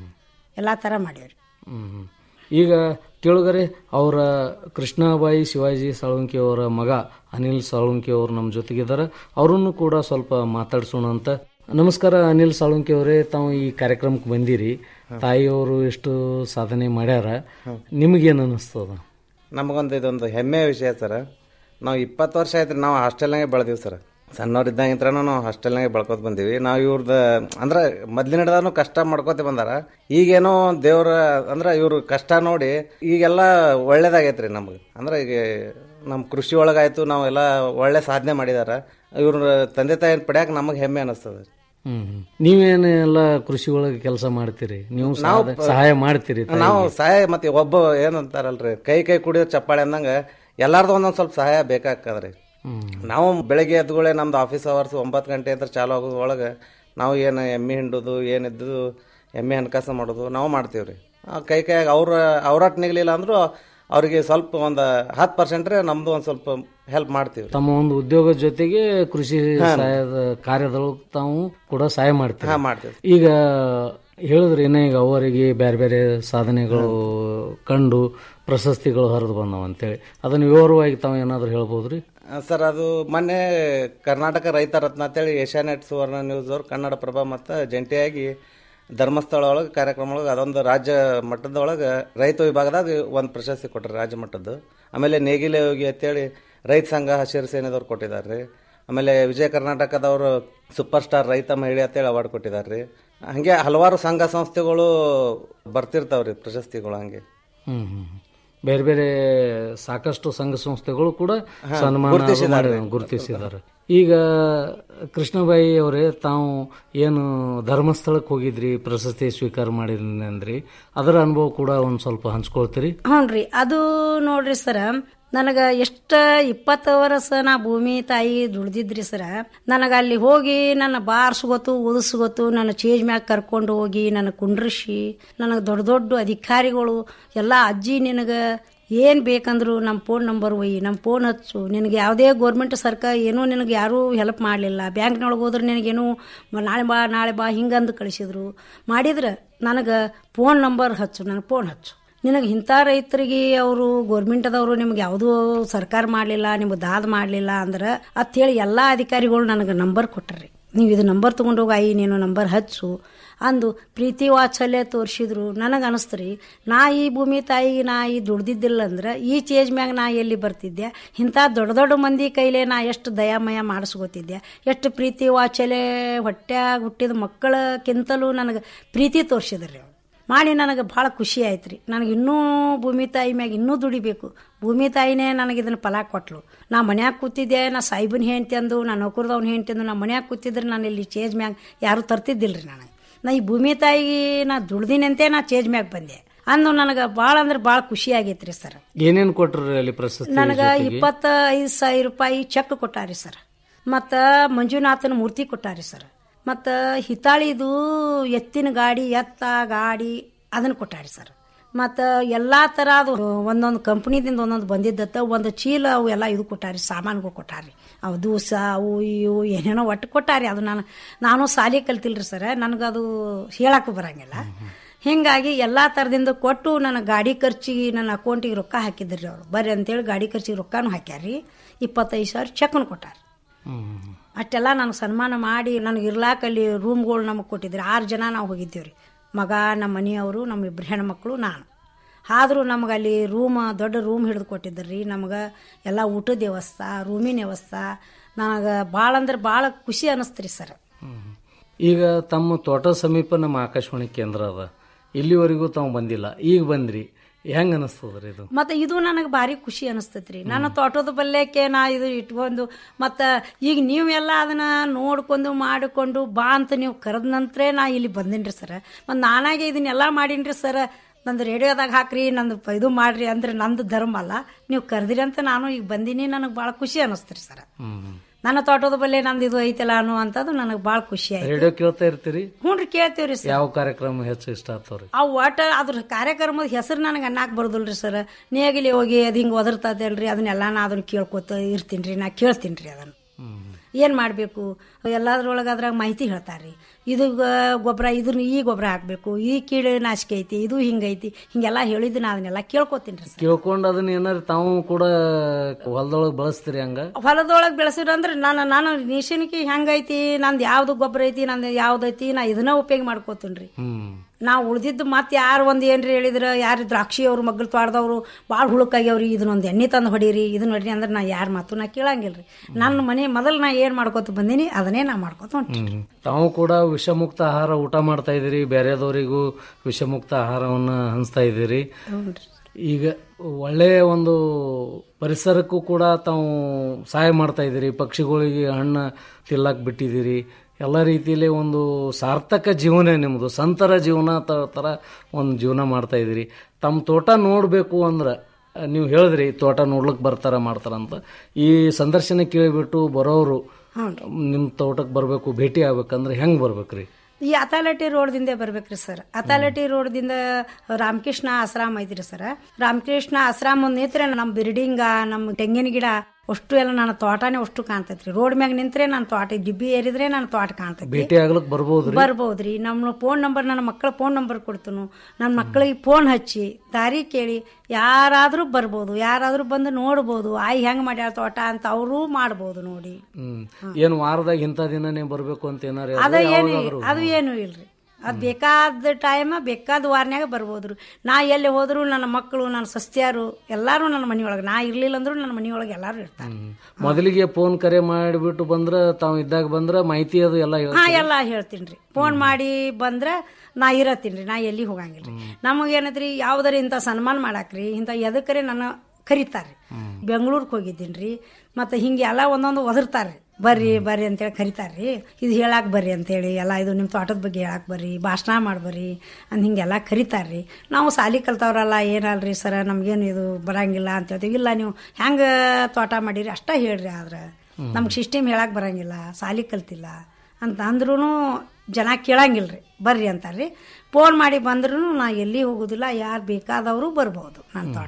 ಎಲ್ಲ ಥರ ಮಾಡೇವ್ರಿ ಹ್ಮ್. ಈಗ ಕೇಳುಗರೆ ಅವರ ಕೃಷ್ಣಾಬಾಯಿ ಶಿವಾಜಿ ಸಾಳುಂಕಿ ಅವರ ಮಗ ಅನಿಲ್ ಸಾಳುಂಕಿ ಅವರು ನಮ್ಮ ಜೊತೆಗಿದ್ದಾರೆ ಅವರನ್ನು ಕೂಡ ಸ್ವಲ್ಪ ಮಾತಾಡ್ಸೋಣ ಅಂತ ನಮಸ್ಕಾರ ಅನಿಲ್ ಸಾಳುಂಕಿ ಅವರೇ ತಾವು ಈ ಕಾರ್ಯಕ್ರಮಕ್ಕೆ ಬಂದಿರಿ ತಾಯಿಯವರು ಎಷ್ಟು ಸಾಧನೆ ಮಾಡ್ಯಾರ ನಿಮಗೇನು ಅನಿಸ್ತದ ನಮಗೊಂದು ಇದೊಂದು ಹೆಮ್ಮೆಯ ವಿಷಯ ಸರ್ ನಾವು ಇಪ್ಪತ್ತು ವರ್ಷ ಆಯ್ತು ನಾವು ಹಾಸ್ಟೆಲ್ನಾಗೆ ಬೆಳೆದೀವಿ ಸರ್ ಸಣ್ಣವ್ರಿದ್ದಾಗಿಂತ್ರನೂ ನಾವು ಹಾಸ್ಟೆಲ್ನಾಗೆ ಬೆಳ್ಕೊತ ಬಂದೀವಿ ನಾವು ಇವ್ರದ್ದು ಅಂದ್ರೆ ಮೊದ್ಲಿನಿಡ್ದಾನು ಕಷ್ಟ ಮಾಡ್ಕೋತ ಬಂದಾರ ಈಗೇನೋ ದೇವ್ರ ಅಂದ್ರೆ ಇವ್ರ ಕಷ್ಟ ನೋಡಿ ಈಗೆಲ್ಲ ಒಳ್ಳೇದಾಗೈತ್ರಿ ನಮಗೆ ಅಂದ್ರೆ ಈಗ ನಮ್ಮ ಕೃಷಿ ಒಳಗಾಯ್ತು ನಾವೆಲ್ಲ ಒಳ್ಳೆ ಸಾಧನೆ ಮಾಡಿದಾರ ಇವ್ರ ತಂದೆ ತಾಯಿ ಪಡ್ಯಾಕ ನಮಗೆ ಹೆಮ್ಮೆ ಅನಿಸ್ತದೆ ಹ್ಮ್ ಹ್ಮ್. ನೀವೇನು ಎಲ್ಲ ಕೃಷಿ ಒಳಗೆ ಕೆಲಸ ಮಾಡ್ತೀರಿ ನೀವು ನಾವು ಸಾಧ- ಸಹಾಯ ಮಾಡ್ತೀರಿ ತಾಯಿಗೆ? ನಾವು ಸಹಾಯ ಮತ್ತೆ ಒಬ್ಬ ಏನಂತಾರಲ್ರಿ ಕೈ ಕೈ ಕುಡಿಯೋ ಚಪ್ಪಾಳೆ ಅಂದಂಗ ಎಲ್ಲಾರ್ದು ಒಂದೊಂದ್ ಸ್ವಲ್ಪ ಸಹಾಯ ಬೇಕಾಗ್ತದ್ರಿ ನಾವು ಬೆಳಗ್ಗೆ ಎದ್ದುಗಳೇ ನಮ್ದು ಆಫೀಸ್ ಅವರ್ಸ್ ಒಂಬತ್ತು ಗಂಟೆ ಅಂತ ಚಾಲು ಆಗೋದು ಒಳಗೆ ನಾವು ಏನು ಎಮ್ಮೆ ಹಿಂಡುದು ಏನಿದ್ದು ಎಮ್ಮೆ ಹಣಕಾಸ ಮಾಡೋದು ನಾವು ಮಾಡ್ತೀವ್ರಿ ಆ ಕೈ ಕೈ ಅವ್ರ ಅವ್ರಾಟ್ ನಿಗ್ಲಿಲ್ಲ ಅಂದ್ರೂ ಅವ್ರಿಗೆ ಸ್ವಲ್ಪ ಒಂದು ಹತ್ತು ಪರ್ಸೆಂಟ್ರೆ ನಮ್ದು ಒಂದು ಸ್ವಲ್ಪ ಹೆಲ್ಪ್ ಮಾಡ್ತೀವಿ ತಮ್ಮ ಒಂದು ಉದ್ಯೋಗದ ಜೊತೆಗೆ ಕೃಷಿ ಹಾ. ಸಹಾಯದ ಕಾರ್ಯದೊಳಗೆ ತಾವು ಕೂಡ ಸಹಾಯ ಮಾಡ್ತೀರಿ ಹಾ, ಮಾಡ್ತೀವಿ. ಈಗ ಹೇಳಿದ್ರಿ ಏನೇ ಈಗ ಅವರಿಗೆ ಬೇರೆ ಬೇರೆ ಸಾಧನೆಗಳು ಕಂಡು ಪ್ರಶಸ್ತಿಗಳು ಹರಿದು ಬಂದವ ಅಂತೇಳಿ ಅದನ್ನ ವಿವರವಾಗಿ ತಾವು ಏನಾದ್ರು ಹೇಳ್ಬೋದ್ರಿ ಸರ್ ಅದು ಮೊನ್ನೆ ಕರ್ನಾಟಕ ರೈತ ರತ್ನ ಅಂತೇಳಿ ಏಷ್ಯಾನೆಟ್ ಸುವರ್ಣ ನ್ಯೂಸ್ ಅವ್ರು ಕನ್ನಡ ಪ್ರಭ ಮತ್ತು ಜಂಟಿಯಾಗಿ ಧರ್ಮಸ್ಥಳ ಒಳಗೆ ಕಾರ್ಯಕ್ರಮ ಒಳಗೆ ಅದೊಂದು ರಾಜ್ಯ ಮಟ್ಟದೊಳಗೆ ರೈತ ವಿಭಾಗದಾಗ ಒಂದು ಪ್ರಶಸ್ತಿ ಕೊಟ್ಟರು ರಾಜ್ಯ ಮಟ್ಟದ್ದು ಆಮೇಲೆ ನೇಗಿಲೆ ಯೋಗಿ ಅಂತೇಳಿ ರೈತ ಸಂಘ ಹಸಿರು ಸೇನೆದವ್ರು ಕೊಟ್ಟಿದ್ದಾರೆ ರೀ ಆಮೇಲೆ ವಿಜಯ ಕರ್ನಾಟಕದವರು ಸೂಪರ್ ಸ್ಟಾರ್ ರೈತ ಮಹಿಳೆ ಅಂತೇಳಿ ಅವಾರ್ಡ್ ಕೊಟ್ಟಿದ್ದಾರೆ ರೀ ಹಾಗೆ ಹಲವಾರು ಸಂಘ ಸಂಸ್ಥೆಗಳು ಬರ್ತಿರ್ತಾವ್ರಿ ಪ್ರಶಸ್ತಿಗಳು ಹಂಗೆ ಹ್ಮ್ ಹ್ಮ್. ಬೇರೆ ಬೇರೆ ಸಾಕಷ್ಟು ಸಂಘ ಸಂಸ್ಥೆಗಳು ಕೂಡ ಹಾ, ಸನ್ಮಾನ ಗುರುತಿಸಿದ್ದಾರೆ. ಮಾಡಿ- ಗುರುತಿಸಿದ್ದಾರೆ ಈಗ ಕೃಷ್ಣಬಾಯಿ ಅವರೇ ತಾವು ಏನು ಧರ್ಮಸ್ಥಳಕ್ಕೆ ಹೋಗಿದ್ರಿ ಪ್ರಶಸ್ತಿ ಸ್ವೀಕಾರ ಮಾಡಿದ್ರಿ ಅಂದ್ರಿ ಅದರ ಅನುಭವ ಕೂಡ ಒಂದ್ ಸ್ವಲ್ಪ ಹಂಚ್ಕೊಳ್ತೀರಿ ಹ್ಞೂನ್ರಿ ಅದು ನೋಡ್ರಿ ಸರ ನನಗೆ ಎಷ್ಟ ಇಪ್ಪತ್ತು ವರ್ಷ ನಾ ಭೂಮಿ ತಾಯಿ ದುಡ್ದಿದ್ರಿ ಸರ ನನಗೆ ಅಲ್ಲಿ ಹೋಗಿ ನನ್ನ ಬಾರ್ಸ್ಗೊತ್ತು ಉದಿಸ್ಗೊತ್ತು ನನ್ನ ಚೇಜ್ ಮ್ಯಾಗ ಕರ್ಕೊಂಡು ಹೋಗಿ ನನ್ನ ಕುಂಡ್ರಿಸಿ ನನಗೆ ದೊಡ್ಡ ದೊಡ್ಡ ಅಧಿಕಾರಿಗಳು ಎಲ್ಲ ಅಜ್ಜಿ ನಿನಗೆ ಏನು ಬೇಕಂದ್ರು ನಮ್ಮ ಫೋನ್ ನಂಬರ್ ಒಯ್ಯಿ ನಮ್ಮ ಫೋನ್ ಹಚ್ಚು ನಿನಗೆ ಯಾವುದೇ ಗೋರ್ಮೆಂಟ್ ಸರ್ಕಾರ ಏನೂ ನಿನಗೆ ಯಾರೂ ಹೆಲ್ಪ್ ಮಾಡಲಿಲ್ಲ ಬ್ಯಾಂಕ್ನೊಳಗೆ ಹೋದ್ರೆ ನಿನಗೇನು ಮ- ನಾಳೆ ಬಾ ನಾಳೆ ಬಾ ಹಿಂಗಂದು ಕಳಿಸಿದ್ರು ಮಾಡಿದ್ರೆ ನನಗೆ ಫೋನ್ ನಂಬರ್ ಹಚ್ಚು ನನಗೆ ಫೋನ್ ಹಚ್ಚು ನಿನಗೆ ಇಂಥ ರೈತರಿಗೆ ಅವರು ಗೋರ್ಮೆಂಟದವರು ನಿಮ್ಗೆ ಯಾವುದೂ ಸರ್ಕಾರ ಮಾಡಲಿಲ್ಲ ನಿಮ್ಗೆ ದಾದ ಮಾಡಲಿಲ್ಲ ಅಂದ್ರೆ ಹೇಳಿ ಎಲ್ಲ ಅಧಿಕಾರಿಗಳು ನನಗೆ ನಂಬರ್ ಕೊಟ್ಟರ್ರಿ ನೀವು ಇದು ನಂಬರ್ ತೊಗೊಂಡು ಹೋಗಿ ಆಯಿ ನೀನು ನಂಬರ್ ಹಚ್ಚು ಅಂದು ಪ್ರೀತಿ ವಾತ್ಸಲ್ಯ ತೋರಿಸಿದ್ರು ನನಗೆ ಅನಿಸ್ತ್ರಿ ನಾ ಈ ಭೂಮಿ ತಾಯಿಗೆ ನಾ ಈ ದುಡ್ದಿದ್ದಿಲ್ಲ ಅಂದ್ರೆ ಈ ಚೇಜ್ ಮ್ಯಾಗ ನಾ ಎಲ್ಲಿ ಬರ್ತಿದ್ದೆ ಇಂಥ ದೊಡ್ಡ ದೊಡ್ಡ ಮಂದಿ ಕೈಲೇ ನಾ ಎಷ್ಟು ದಯಾಮಯ ಮಾಡಿಸ್ಕೋತಿದ್ದೆ ಎಷ್ಟು ಪ್ರೀತಿ ವಾತ್ಸಲ್ಯ ಹೊಟ್ಯಾಗ ಹುಟ್ಟಿದ ಮಕ್ಕಳಕ್ಕಿಂತಲೂ ನನಗೆ ಪ್ರೀತಿ ತೋರಿಸಿದ್ರಿ ಅವ್ರು ಮಾಡಿ ನನಗೆ ಭಾಳ ಖುಷಿ ಆಯ್ತು ರೀ ನನಗೆ ಇನ್ನೂ ಭೂಮಿ ತಾಯಿ ಮ್ಯಾಗ ಇನ್ನೂ ದುಡಿಬೇಕು ಭೂಮಿ ತಾಯಿನೇ ನನಗೆ ಇದನ್ನು ಫಲ ಕೊಟ್ಲು ನಾ ಮನ್ಯಾಗ ಕೂತಿದ್ದೆ ನಾ ಸಾಯಿಬನ ಹೆಂಡ್ತಿ ಅಂದು ನಾ ನೌಕರದವ್ನ ಹೆಂಡ್ತಿ ಅಂದು ನಾ ಮನ್ಯಾಗ ಕೂತಿದ್ರೆ ನಾನು ಇಲ್ಲಿ ಚೇಜ್ ಮ್ಯಾಗ ಯಾರೂ ತರ್ತಿದ್ದಿಲ್ಲ ರೀ ನನಗೆ ನಾ ಈ ಭೂಮಿ ತಾಯಿಗೆ ನಾ ದುಡ್ದಿನಂತೆ ನಾ ಚೇಜ್ ಮ್ಯಾಗ ಬಂದೆ ಅಂದು ನನಗೆ ಭಾಳ ಅಂದ್ರೆ ಭಾಳ ಖುಷಿ ಆಗೈತೆ ರೀ ಸರ್ ಏನೇನ್ ಕೊಟ್ರಿ ಅಲ್ಲಿ ಪ್ರಶಸ್ತಿ ನನಗೆ ಜೊತೆಗೆ? ಇಪ್ಪತ್ತೈದು ಸಾವಿರ ರೂಪಾಯಿ ಚೆಕ್ ಕೊಟ್ಟಾರಿ ಸರ್ ಮತ್ತು ಮಂಜುನಾಥನ ಮೂರ್ತಿ ಕೊಟ್ಟಾರಿ ಸರ್ ಮತ್ತು ಹಿತಾಳಿದು ಎತ್ತಿನ ಗಾಡಿ ಎತ್ತ ಗಾಡಿ ಅದನ್ನು ಕೊಟ್ಟಾರಿ ಸರ್ ಮತ್ತು ಎಲ್ಲ ಥರ ಅದು ಒಂದೊಂದು ಕಂಪ್ನಿದಿಂದ ಒಂದೊಂದು ಬಂದಿದ್ದತ್ತ ಒಂದು ಚೀಲ ಅವು ಎಲ್ಲ ಇದು ಕೊಟ್ಟಾರಿ ಸಾಮಾನುಗಳು ಕೊಟ್ಟಾರಿ ಅವು ದೂಸ ಅವು ಇವು ಏನೇನೋ ಒಟ್ಟು ಕೊಟ್ಟಾರಿ ಅದು ನಾನು ನಾನು ಸಾಲಿ ಕಲ್ತಿಲ್ರಿ ಸರ್ ನನಗದು ಹೇಳಕ್ಕೂ ಬರಂಗಿಲ್ಲ ಹಿಂಗಾಗಿ ಎಲ್ಲ ಥರದಿಂದ ಕೊಟ್ಟು ನನ್ನ ಗಾಡಿ ಖರ್ಚಿಗೆ ನನ್ನ ಅಕೌಂಟಿಗೆ ರೊಕ್ಕ ಹಾಕಿದ್ರಿ ಅವರು ಬರ್ರಿ ಅಂತೇಳಿ ಗಾಡಿ ಖರ್ಚಿಗೆ ರೊಕ್ಕನೂ ಹಾಕ್ಯಾರಿ ಇಪ್ಪತ್ತೈದು ಸಾವಿರ ಚೆಕ್ನು ಕೊಟ್ಟಾರಿ ಅಷ್ಟೆಲ್ಲ ನನಗೆ ಸನ್ಮಾನ ಮಾಡಿ ನನಗೆ ಇರ್ಲಾಕ ಅಲ್ಲಿ ರೂಮ್ಗಳು ನಮಗೆ ಕೊಟ್ಟಿದ್ರು ಆರು ಜನ ನಾವು ಹೋಗಿದ್ದೀವಿ ರೀ ಮಗ ನಮ್ಮ ಮನೆಯವರು ನಮ್ಮ ಇಬ್ಬರು ಹೆಣ್ಮಕ್ಳು ನಾನು ಆದರೂ ನಮಗೆ ಅಲ್ಲಿ ರೂಮ್ ದೊಡ್ಡ ರೂಮ್ ಹಿಡಿದು ಕೊಟ್ಟಿದ್ರು ರೀ ನಮಗೆ ಎಲ್ಲ ಊಟದ ವ್ಯವಸ್ಥೆ ರೂಮಿನ ವ್ಯವಸ್ಥೆ ನನಗೆ ಭಾಳ ಅಂದ್ರೆ ಭಾಳ ಖುಷಿ ಅನ್ನಿಸ್ತ್ರಿ ಸರ್ ಈಗ ತಮ್ಮ ತೋಟ ಸಮೀಪ ನಮ್ಮ ಆಕಾಶವಾಣಿ ಕೇಂದ್ರ ಅದ ಇಲ್ಲಿವರೆಗೂ ತಾವು ಬಂದಿಲ್ಲ ಈಗ ಬಂದ್ರಿ ಹೆಂಗ ಅನಿಸ್ತದ್ರಿ ಇದು ಮತ್ತು ಇದು ನನಗೆ ಭಾರಿ ಖುಷಿ ಅನಿಸ್ತೈತ್ರಿ ನನ್ನ ತೋಟದ ಬಲ್ಯಕ್ಕೆ ನಾ ಇದು ಇಟ್ಕೊಂಡು ಮತ್ತು ಈಗ ನೀವೆಲ್ಲ ಅದನ್ನ ನೋಡ್ಕೊಂಡು ಮಾಡಿಕೊಂಡು ಬಾ ಅಂತ ನೀವು ಕರೆದ ನಂತರ ನಾ ಇಲ್ಲಿ ಬಂದೇನ್ರಿ ಸರ್ ಮತ್ತು ನಾನಾಗೆ ಇದನ್ನೆಲ್ಲ ಮಾಡೀನ್ರಿ ಸರ್ ನಂದು ರೇಡಿಯೋದಾಗ ಹಾಕ್ರಿ ನಂದು ಪ- ಇದು ಮಾಡ್ರಿ ಅಂದ್ರೆ ನಂದು ಧರ್ಮ ಅಲ್ಲ ನೀವು ಕರೆದಿರಿ ಅಂತ ನಾನು ಈಗ ಬಂದೀನಿ ನನಗೆ ಭಾಳ ಖುಷಿ ಅನ್ನಿಸ್ತ್ರಿ ಸರ್ ನನ್ನ ತೋಟದ ಬಲ್ಲೆ ನಂದು ಇದು ಐತಲ್ಲ ಅನ್ನುವಂಥದ್ದು ನನಗೆ ಭಾಳ ಖುಷಿ ಆಯ್ತು ರೇಡಿಯೋ ಕೇಳ್ತಾ ಇರ್ತೀರಿ ಹ್ಞೂ ರೀ ಕೇಳ್ತೀವ್ರಿ ಸರ್ ಯಾವ ಕಾರ್ಯಕ್ರಮ ಹೆಚ್ಚು ಇಷ್ಟ ಆಗ್ತಾವ್ರಿ ಆ ಒಟ್ಟ ಅದ್ರ ಕಾರ್ಯಕ್ರಮದ ಹೆಸರು ನನಗೆ ಅನ್ನಕ್ಕೆ ಬರೋದಿಲ್ರಿ ಸರ್ ನೇಗಿಲಿ ಹೋಗಿ ಅದು ಹಿಂಗೆ ಒದರ್ತದಲ್ರಿ ಅದನ್ನೆಲ್ಲ ನಾ ಅದನ್ನ ಕೇಳ್ಕೊತ ಇರ್ತೀನಿ ರೀ ನಾ ಕೇಳ್ತೀನಿ ರೀ ಅದನ್ನು ಏನು ಮಾಡಬೇಕು ಎಲ್ಲದ್ರೊಳಗೆ ಅದ್ರಾಗ ಮಾಹಿತಿ ಹೇಳ್ತಾರೆ ಇದು ಗ- ಗೊಬ್ಬರ ಇದ್ರ ಈ ಗೊಬ್ಬರ ಹಾಕಬೇಕು ಈ ಕೀಳು ನಾಶಕ ಐತಿ ಇದು ಹಿಂಗೈತಿ ಹಿಂಗೆಲ್ಲ ಹೇಳಿದ್ದು ನಾ ಅದನ್ನೆಲ್ಲ ಕೇಳ್ಕೊತೀನಿ ರೀ ಸರ್ ಕೇಳ್ಕೊಂಡು ಅದನ್ನ ಏನಾರ ತಾವು ಕೂಡ ಹೊಲದೊಳಗೆ ಬಳಸ್ತೀರಿ ಹಂಗ ಹೊಲದೊಳಗೆ ಬೆಳೆಸಿದ್ರು ಅಂದ್ರೆ ನಾನು ನಾನು ನಿಶನಿಕೆ ಹೆಂಗೈತಿ ನಂದು ಯಾವ್ದು ಗೊಬ್ಬರ ಐತಿ ನಂದು ಯಾವ್ದೈತಿ ನಾ ಇದನ್ನ ಉಪಯೋಗ ಮಾಡ್ಕೋತೀನಿ ರೀ ಹ್ಮ್ ನಾವು ಉಳ್ದಿದ್ದು ಮತ್ತೆ ಯಾರು ಒಂದು ಏನ್ರಿ ಹೇಳಿದ್ರೆ ಯಾರು ದ್ರಾಕ್ಷಿ ಅವ್ರು ಮಗ್ಳು ತೋಟದವ್ರು ಭಾಳ ಹುಳುಕಾಗ್ಯವ್ರಿ ಇದನ್ನೊಂದು ಎಣ್ಣೆ ತಂದು ಹೊಡೀರಿ ಇದನ್ನ ಹೊಡೀರಿ ಅಂದ್ರೆ ನಾ ಯಾರ ಮಾತು ನಾ ಕೇಳಂಗಿಲ್ಲ ರೀ ನನ್ನ ಮನೆ ಮೊದಲು ನಾ ಏನು ಮಾಡ್ಕೊತ ಬಂದೀನಿ ಅದನ್ನೇ ನಾ ಮಾಡ್ಕೊತ ಹೊಂಟೀನಿ ಹ್ಮ್. ತಾವು ಕೂಡ ವಿಷಮುಕ್ತ ಆಹಾರ ಊಟ ಮಾಡ್ತಾ ಇದ್ದೀರಿ ಬೇರೆದವರಿಗೂ ವಿಷಮುಕ್ತ ಆಹಾರವನ್ನು ಹಂಚ್ತಾ ಇದ್ದೀರಿ ಈಗ ಒಳ್ಳೆಯ ಒಂದು ಪರಿಸರಕ್ಕೂ ಕೂಡ ತಾವು ಸಹಾಯ ಮಾಡ್ತಾ ಇದ್ದೀರಿ ಪಕ್ಷಿಗಳಿಗೆ ಹಣ್ಣು ತಿಲ್ಲಕ್ ಬಿಟ್ಟಿದ್ದೀರಿ ಎಲ್ಲ ರೀತಿಯಲ್ಲಿ ಒಂದು ಸಾರ್ಥಕ ಜೀವನ ನಿಮ್ಮದು ಸಂತರ ಜೀವನ ತ- ಥರ ಒಂದು ಜೀವನ ಮಾಡ್ತಾ ಇದ್ದೀರಿ ತಮ್ಮ ತೋಟ ನೋಡಬೇಕು ಅಂದ್ರೆ ಅಹ್, ನೀವು ಹೇಳಿದ್ರಿ ತೋಟ ನೋಡ್ಲಿಕ್ಕೆ ಬರ್ತಾರ ಮಾಡ್ತಾರಂತ ಈ ಸಂದರ್ಶನ ಕೇಳಿಬಿಟ್ಟು ಬರೋರು ನಿಮ್ಮ ತೋಟಕ್ಕೆ ಬರಬೇಕು ಭೇಟಿ ಆಗ್ಬೇಕಂದ್ರೆ ಹೆಂಗೆ ಬರ್ಬೇಕ್ರಿ ಈ ಅತಾಲಟಿ ರೋಡ್ದಿಂದ ಬರ್ಬೇಕ್ರಿ ಸರ್ ಅತಾಲಟಿ ರೋಡ್ದಿಂದ ರಾಮಕೃಷ್ಣ ಆಶ್ರಮ ಐತ್ರಿ ಸರ್ ರಾಮಕೃಷ್ಣ ಆಶ್ರಮ ನಿಂತ್ರೆ ನಮ್ಮ ಬಿಲ್ಡಿಂಗ ನಮ್ಮ ತೆಂಗಿನ ಗಿಡ ಅಷ್ಟು ಎಲ್ಲ ನನ್ನ ತೋಟನೇ ಅಷ್ಟು ಕಾಣ್ತೈತ್ರಿ ರೋಡ್ ಮ್ಯಾಗ ನಿಂತ್ರೆ ನನ್ನ ತೋಟ ಜಿಬ್ಬಿ ಏರಿದ್ರೆ ನನ್ನ ತೋಟ ಕಾಣ್ತೈತಿ ಭೇಟಿ ಆಗ್ಲಿಕ್ಕೆ ಬರ್ಬೋದ್ರಿ ಬರ್ಬೋದ್ರಿ ನಮ್ಮ ಫೋನ್ ನಂಬರ್ ನನ್ನ ಮಕ್ಕಳ ಫೋನ್ ನಂಬರ್ ಕೊಡ್ತನು ನನ್ನ ಮಕ್ಕಳಿಗೆ ಫೋನ್ ಹಚ್ಚಿ ದಾರಿ ಕೇಳಿ ಯಾರಾದ್ರೂ ಬರ್ಬೋದು ಯಾರಾದ್ರೂ ಬಂದು ನೋಡ್ಬೋದು ಆಯ್ ಹೆಂಗ್ ಮಾಡ್ಯಾಳ ತೋಟ ಅಂತ ಅವರು ಮಾಡ್ಬೋದು ನೋಡಿ ಹ್ಮ್ ಏನ್ ವಾರದಾಗ ಇಂಥ ದಿನನೇ ಬರ್ಬೇಕು ಅಂತ ಏನಾರ ಅದ ಏನು ಅದು ಏನು ಇಲ್ರಿ ಅದು ಬೇಕಾದ ಟೈಮ್ ಬೇಕಾದ ವಾರನ್ಯಾಗ ಬರ್ಬೋದ್ರಿ ನಾ ಎಲ್ಲಿ ಹೋದ್ರು ನನ್ನ ಮಕ್ಕಳು ನನ್ನ ಸಸ್ತ್ಯಾರು ಎಲ್ಲಾರು ನನ್ನ ಮನೆಯೊಳಗೆ ನಾ ಇರ್ಲಿಲ್ಲ ಅಂದ್ರೂ ನನ್ನ ಮನೆಯೊಳಗೆ ಎಲ್ಲಾರು ಇರ್ತಾರೆ ಮೊದಲಿಗೆ ಫೋನ್ ಕರೆ ಮಾಡಿಬಿಟ್ಟು ಬಂದ್ರ ತಾವು ಇದ್ದಾಗ ಬಂದ್ರ ಮಾಹಿತಿ ಅದು ಎಲ್ಲ ಹಾ ಎಲ್ಲ ಹೇಳ್ತೀನಿ ರೀ ಫೋನ್ ಮಾಡಿ ಬಂದ್ರೆ ನಾ ಇರತ್ತೀನಿ ರೀ ನಾ ಎಲ್ಲಿ ಹೋಗಂಗಿಲ್ಲ ರೀ ನಮಗೇನೈತ್ರಿ ಯಾವ್ದಾರ ಇಂಥ ಸನ್ಮಾನ ಮಾಡಾಕ್ರಿ ಇಂಥ ಎದಕ್ಕರೆ ನನ್ನ ಕರೀತಾರೆ ಬೆಂಗಳೂರಿಗೆ ಹೋಗಿದ್ದೀನಿ ರೀ ಮತ್ತು ಹಿಂಗೆ ಎಲ್ಲ ಒಂದೊಂದು ಒದರ್ತಾರೆ ಬರ್ರಿ ಬರ್ರಿ ಅಂತೇಳಿ ಕರಿತಾರೆ ರೀ ಇದು ಹೇಳಕ್ಕೆ ಬರ್ರಿ ಅಂತೇಳಿ ಎಲ್ಲ ಇದು ನಿಮ್ಮ ತೋಟದ ಬಗ್ಗೆ ಹೇಳಕ್ಕೆ ಬರ್ರಿ ಭಾಷಣ ಮಾಡಿ ಬರ್ರಿ ಅಂತ ಹಿಂಗೆಲ್ಲ ಕರಿತಾರೆ ರೀ ನಾವು ಸಾಲಿ ಕಲ್ತವ್ರಲ್ಲ ಏನಲ್ರಿ ಸರ ನಮಗೇನು ಇದು ಬರಂಗಿಲ್ಲ ಅಂತ ಹೇಳ್ತೀವಿ ಇಲ್ಲ ನೀವು ಹೆಂಗೆ ತೋಟ ಮಾಡಿರಿ ಅಷ್ಟ ಹೇಳ್ರಿ ಆದ್ರೆ ನಮ್ಗೆ ಸಿಸ್ಟಮ್ ಹೇಳಕ್ಕೆ ಬರಂಗಿಲ್ಲ ಸಾಲಿ ಕಲ್ತಿಲ್ಲ ಅಂತ ಅಂದ್ರೂ ಜನ ಕೇಳಂಗಿಲ್ಲ ರೀ ಬರ್ರಿ ಅಂತಾರೆ ರೀ ಫೋನ್ ಮಾಡಿ ಬಂದ್ರೂ ನಾ ಎಲ್ಲಿ ಹೋಗೋದಿಲ್ಲ ಯಾರು ಬೇಕಾದವರು ಬರ್ಬೋದು ನನ್ನ ತೋಟಕ್ಕೆ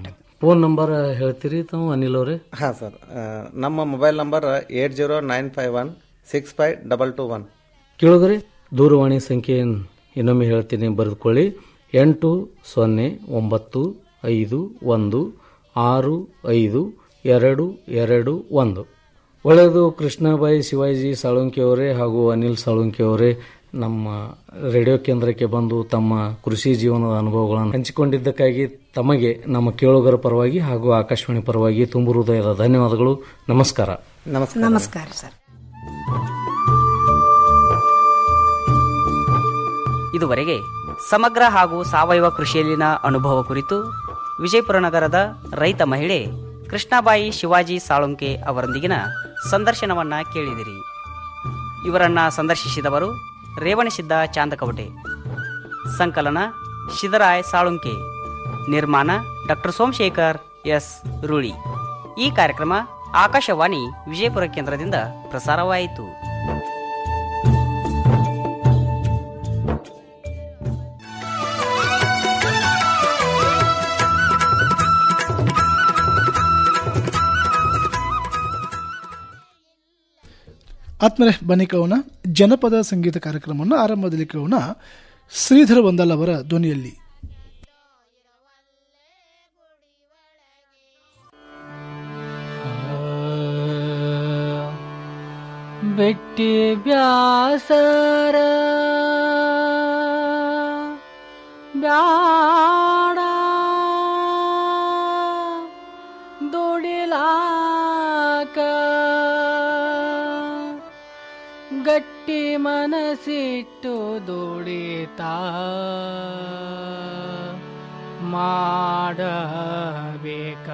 ಫೋನ್ ನಂಬರ್ ಹೇಳ್ತೀರಿ ತಾವು ಅನಿಲ್ ಅವರೇ ಹಾಂ ಸರ್ ನಮ್ಮ mobile number eight zero nine five one six five double two one ಕೇಳಿದ್ರಿ ದೂರವಾಣಿ ಸಂಖ್ಯೆ ಇನ್ನೊಮ್ಮೆ ಹೇಳ್ತೀನಿ ಬರೆದುಕೊಳ್ಳಿ ಎಂಟು ಸೊನ್ನೆ ಒಂಬತ್ತು ಐದು ಒಂದು ಆರು ಐದು ಎರಡು ಎರಡು ಒಂದು ಒಳ್ಳೆಯದು ಕೃಷ್ಣಬಾಯಿ ಶಿವಾಜಿ ಸಾಳುಂಕಿ ಅವರೇ ಹಾಗೂ ಅನಿಲ್ ಸಾಳುಂಕಿ ಅವರೇ ನಮ್ಮ ರೇಡಿಯೋ ಕೇಂದ್ರಕ್ಕೆ ಬಂದು ತಮ್ಮ ಕೃಷಿ ಜೀವನದ ಅನುಭವಗಳನ್ನು ಹಂಚಿಕೊಂಡಿದ್ದಕ್ಕಾಗಿ ತಮಗೆ ನಮ್ಮ ಕೇಳುಗರ ಪರವಾಗಿ ಹಾಗೂ ಆಕಾಶವಾಣಿ ಪರವಾಗಿ ತುಂಬು ಹೃದಯದ ಧನ್ಯವಾದಗಳು ನಮಸ್ಕಾರ ನಮಸ್ಕಾರ ನಮಸ್ಕಾರ ಸರ್ ಇದುವರೆಗೆ ಸಮಗ್ರ ಹಾಗೂ ಸಾವಯವ ಕೃಷಿಯಲ್ಲಿನ ಅನುಭವ ಕುರಿತು ವಿಜಯಪುರ ನಗರದ ರೈತ ಮಹಿಳೆ ಕೃಷ್ಣಾಬಾಯಿ ಶಿವಾಜಿ ಸಾಳುಂಕೆ ಅವರೊಂದಿಗಿನ ಸಂದರ್ಶನವನ್ನ ಕೇಳಿದಿರಿ ಇವರನ್ನ ಸಂದರ್ಶಿಸಿದವರು ರೇವಣಸಿದ್ದ ಚಾಂದಕವಟೆ ಸಂಕಲನ ಶಿದರಾಯ್ ಸಾಳುಂಕೆ ನಿರ್ಮಾಣ ಡಾಕ್ಟರ್ ಸೋಮಶೇಖರ್ ಎಸ್ ರೂಳಿ ಈ ಕಾರ್ಯಕ್ರಮ ಆಕಾಶವಾಣಿ ವಿಜಯಪುರ ಕೇಂದ್ರದಿಂದ ಪ್ರಸಾರವಾಯಿತು ಆತ್ಮರೆ ಬನ್ನಿ ಕೇಳೋಣ ಜನಪದ ಸಂಗೀತ ಕಾರ್ಯಕ್ರಮವನ್ನು ಆರಂಭದಲ್ಲಿ ಕೇಳೋಣ ಶ್ರೀಧರ ವಂದಲ್ ಅವರ ಧ್ವನಿಯಲ್ಲಿ ಬೆಟ್ಟಿ ಬ್ಯಾಸರ ಬ್ಯಾಡ ದುಡಿಲಾಕ ಗಟ್ಟಿ ಮನಸ್ಸಿಟ್ಟು ದುಡಿತಾ ಮಾಡಬೇಕ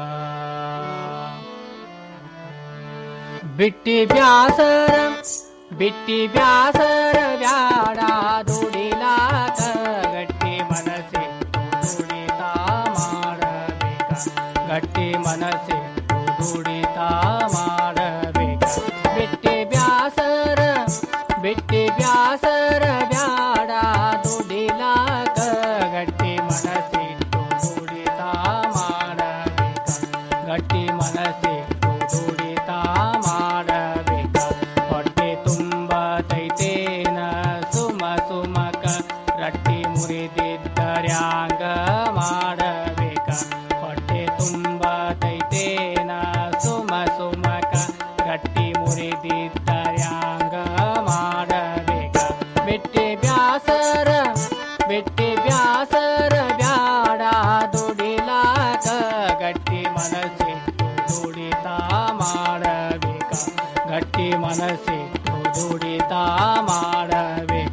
ಬಿಟ್ಟಿ ಬ್ಯಾಸರ ಬಿಟ್ಟಿ ಬ್ಯಾಸರ ಬ್ಯಾಡ ದುಡಿಲಾಕ ಗಟ್ಟಿ ಮನಸ್ಸಿಟ್ಟು ದುಡಿತಾ ಮಾಡಬೇಕ ಗಟ್ಟಿ ಮನಸ್ಸಿಟ್ಟು ದುಡಿತಾ ಮಾಡಬೇಕ ಬಿಟ್ಟಿ ಬ್ಯಾಸರ ಬಿಟ್ಟಿ ಬ್ಯಾಸರ ಬ್ಯಾಡ ದುಡಿಲಾಕ ಗಟ್ಟಿ ಮನಸ್ಸಿಟ್ಟು ದುಡಿತಾ ಮಾಡಬೇಕ ಗಟ್ಟಿ ಮನಸ್ಸಿಟ್ಟು ದುಡಿತಾ ಮಾಡಬೇಕ ಹೊಟ್ಟೆ ತುಂಬ ತೈತೇನ ಸುಮ ಸುಮಕ ರಟ್ಟಿ ಮುರಿದಿದ್ದರ್ಯಾಂಗ ಮಾಡಬೇಕ ಹೊಟ್ಟೆ ತುಂಬ ತೈತೇನ ಸುಮ ಸುಮಕ ಗಟ್ಟಿ ಮುರಿದಿದ್ದರ್ಯಾಂಗ ಮಾಡಬೇಕ ಬಿಟ್ಟಿ ಬ್ಯಾಸರ ಬಿಟ್ಟಿ ಬ್ಯಾಸರ ಬ್ಯಾಡ ದುಡಿಲಾಕ ಗಟ್ಟಿ ಮನಸ್ಸಿಟ್ಟು ದುಡಿತಾ ಮಾಡಬೇಕ ಗಟ್ಟಿ ಮನಸ್ಸಿಟ್ಟು ದುಡಿತಾ ಮಾಡಬೇಕ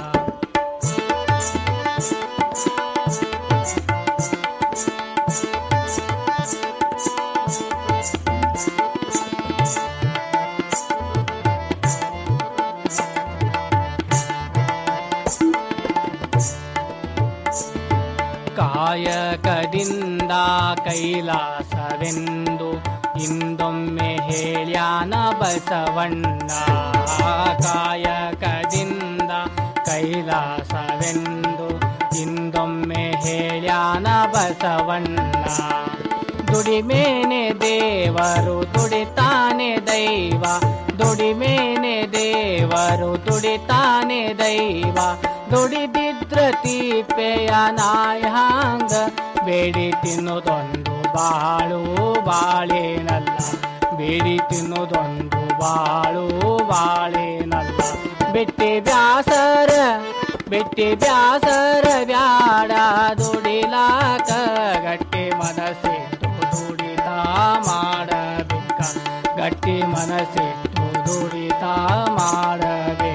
ಕಾಯಕದಿಂದ ಕೈಲಾಸವೆಂದು ಇಂದೊಮ್ಮೆ ಹೇಳ್ಯಾನ ಬಸವಣ್ಣ ಕಾಯಕದಿಂದ ಕೈಲಾಸವೆಂದು ಇಂದೊಮ್ಮೆ ಹೇಳ್ಯಾನ ಬಸವಣ್ಣ ದುಡಿಮೇನೆ ದೇವರು ದುಡಿತಾನೆ ದೈವ ದುಡಿಮೇನೆ ದೇವರು ದುಡಿತಾನೆ ದೈವ ದುಡಿದಿದ್ರ ತೀಪೆಯ ನಾಯಾಂಗ ಬೇಡಿ ತಿನ್ನೋದೊಂದು ಬಾಳು ಬಾಳೇನಲ್ಲ ಬೇಡಿ ತಿನ್ನೋದೊಂದು ಬಾಳು ಬಾಳೇನಲ್ಲ ಬಿಟ್ಟಿ ಬ್ಯಾಸರ ಬಿಟ್ಟಿ ಬ್ಯಾಸರ ಬ್ಯಾಡ ದುಡಿಲಾಕ ಗಟ್ಟಿ ಮನಸ್ಸಿಟ್ಟು ದುಡಿತಾ ಮಾಡಬೇಕ ಗಟ್ಟಿ ಮನಸ್ಸಿಟ್ಟು ದುಡಿತಾ ಮಾಡಬೇಕ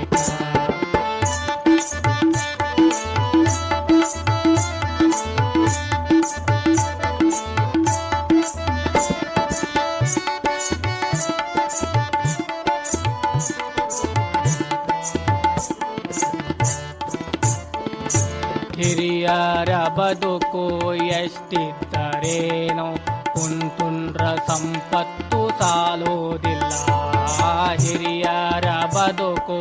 ಹಿರಿಯರ ಬದುಕು ಎಷ್ಟಿದ್ದರೇನೋ ಕುಂತುಂಡ್ರ ಸಂಪತ್ತು ಸಾಲೋದಿಲ್ಲ ಹಿರಿಯರ ಬದುಕು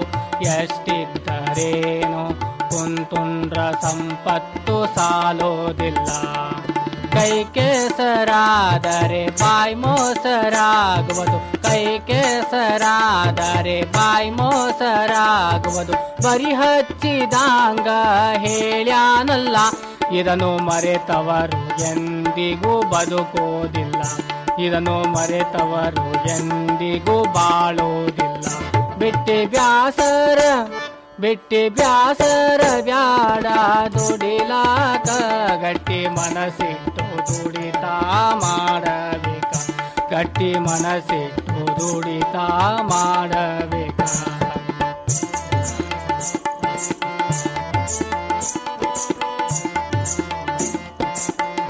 ಎಷ್ಟಿದ್ದರೇನೋ ಕುಂತುಂಡ್ರ ಸಂಪತ್ತು ಸಾಲೋದಿಲ್ಲ ಕೈ ಕೆಸರಾದರೆ ಬಾಯಿ ಮೋಸರಾಗುವುದು ಕೈ ಕೆಸರಾದರೆ ಬಾಯಿ ಮೋಸರಾಗುವುದು ಬರಿ ಹಚ್ಚಿದಾಂಗ ಹೇಳ್ಯಾನಲ್ಲ ಇದನ್ನು ಮರೆತವರು ಎಂದಿಗೂ ಬದುಕೋದಿಲ್ಲ ಇದನ್ನು ಮರೆತವರು ಎಂದಿಗೂ ಬಾಳೋದಿಲ್ಲ ಬಿಟ್ಟಿ ಬ್ಯಾಸರ ಬಿಟ್ಟಿ ಬ್ಯಾಸರ ಬ್ಯಾಡ ದುಡಿಲಾಕ ಗಟ್ಟಿ ಮನಸ್ಸಿಟ್ಟು ದುಡಿತಾ ಮಾಡಬೇಕ ಗಟ್ಟಿ ಮನಸ್ಸಿಟ್ಟು ದುಡಿತಾ ಮಾಡಬೇಕ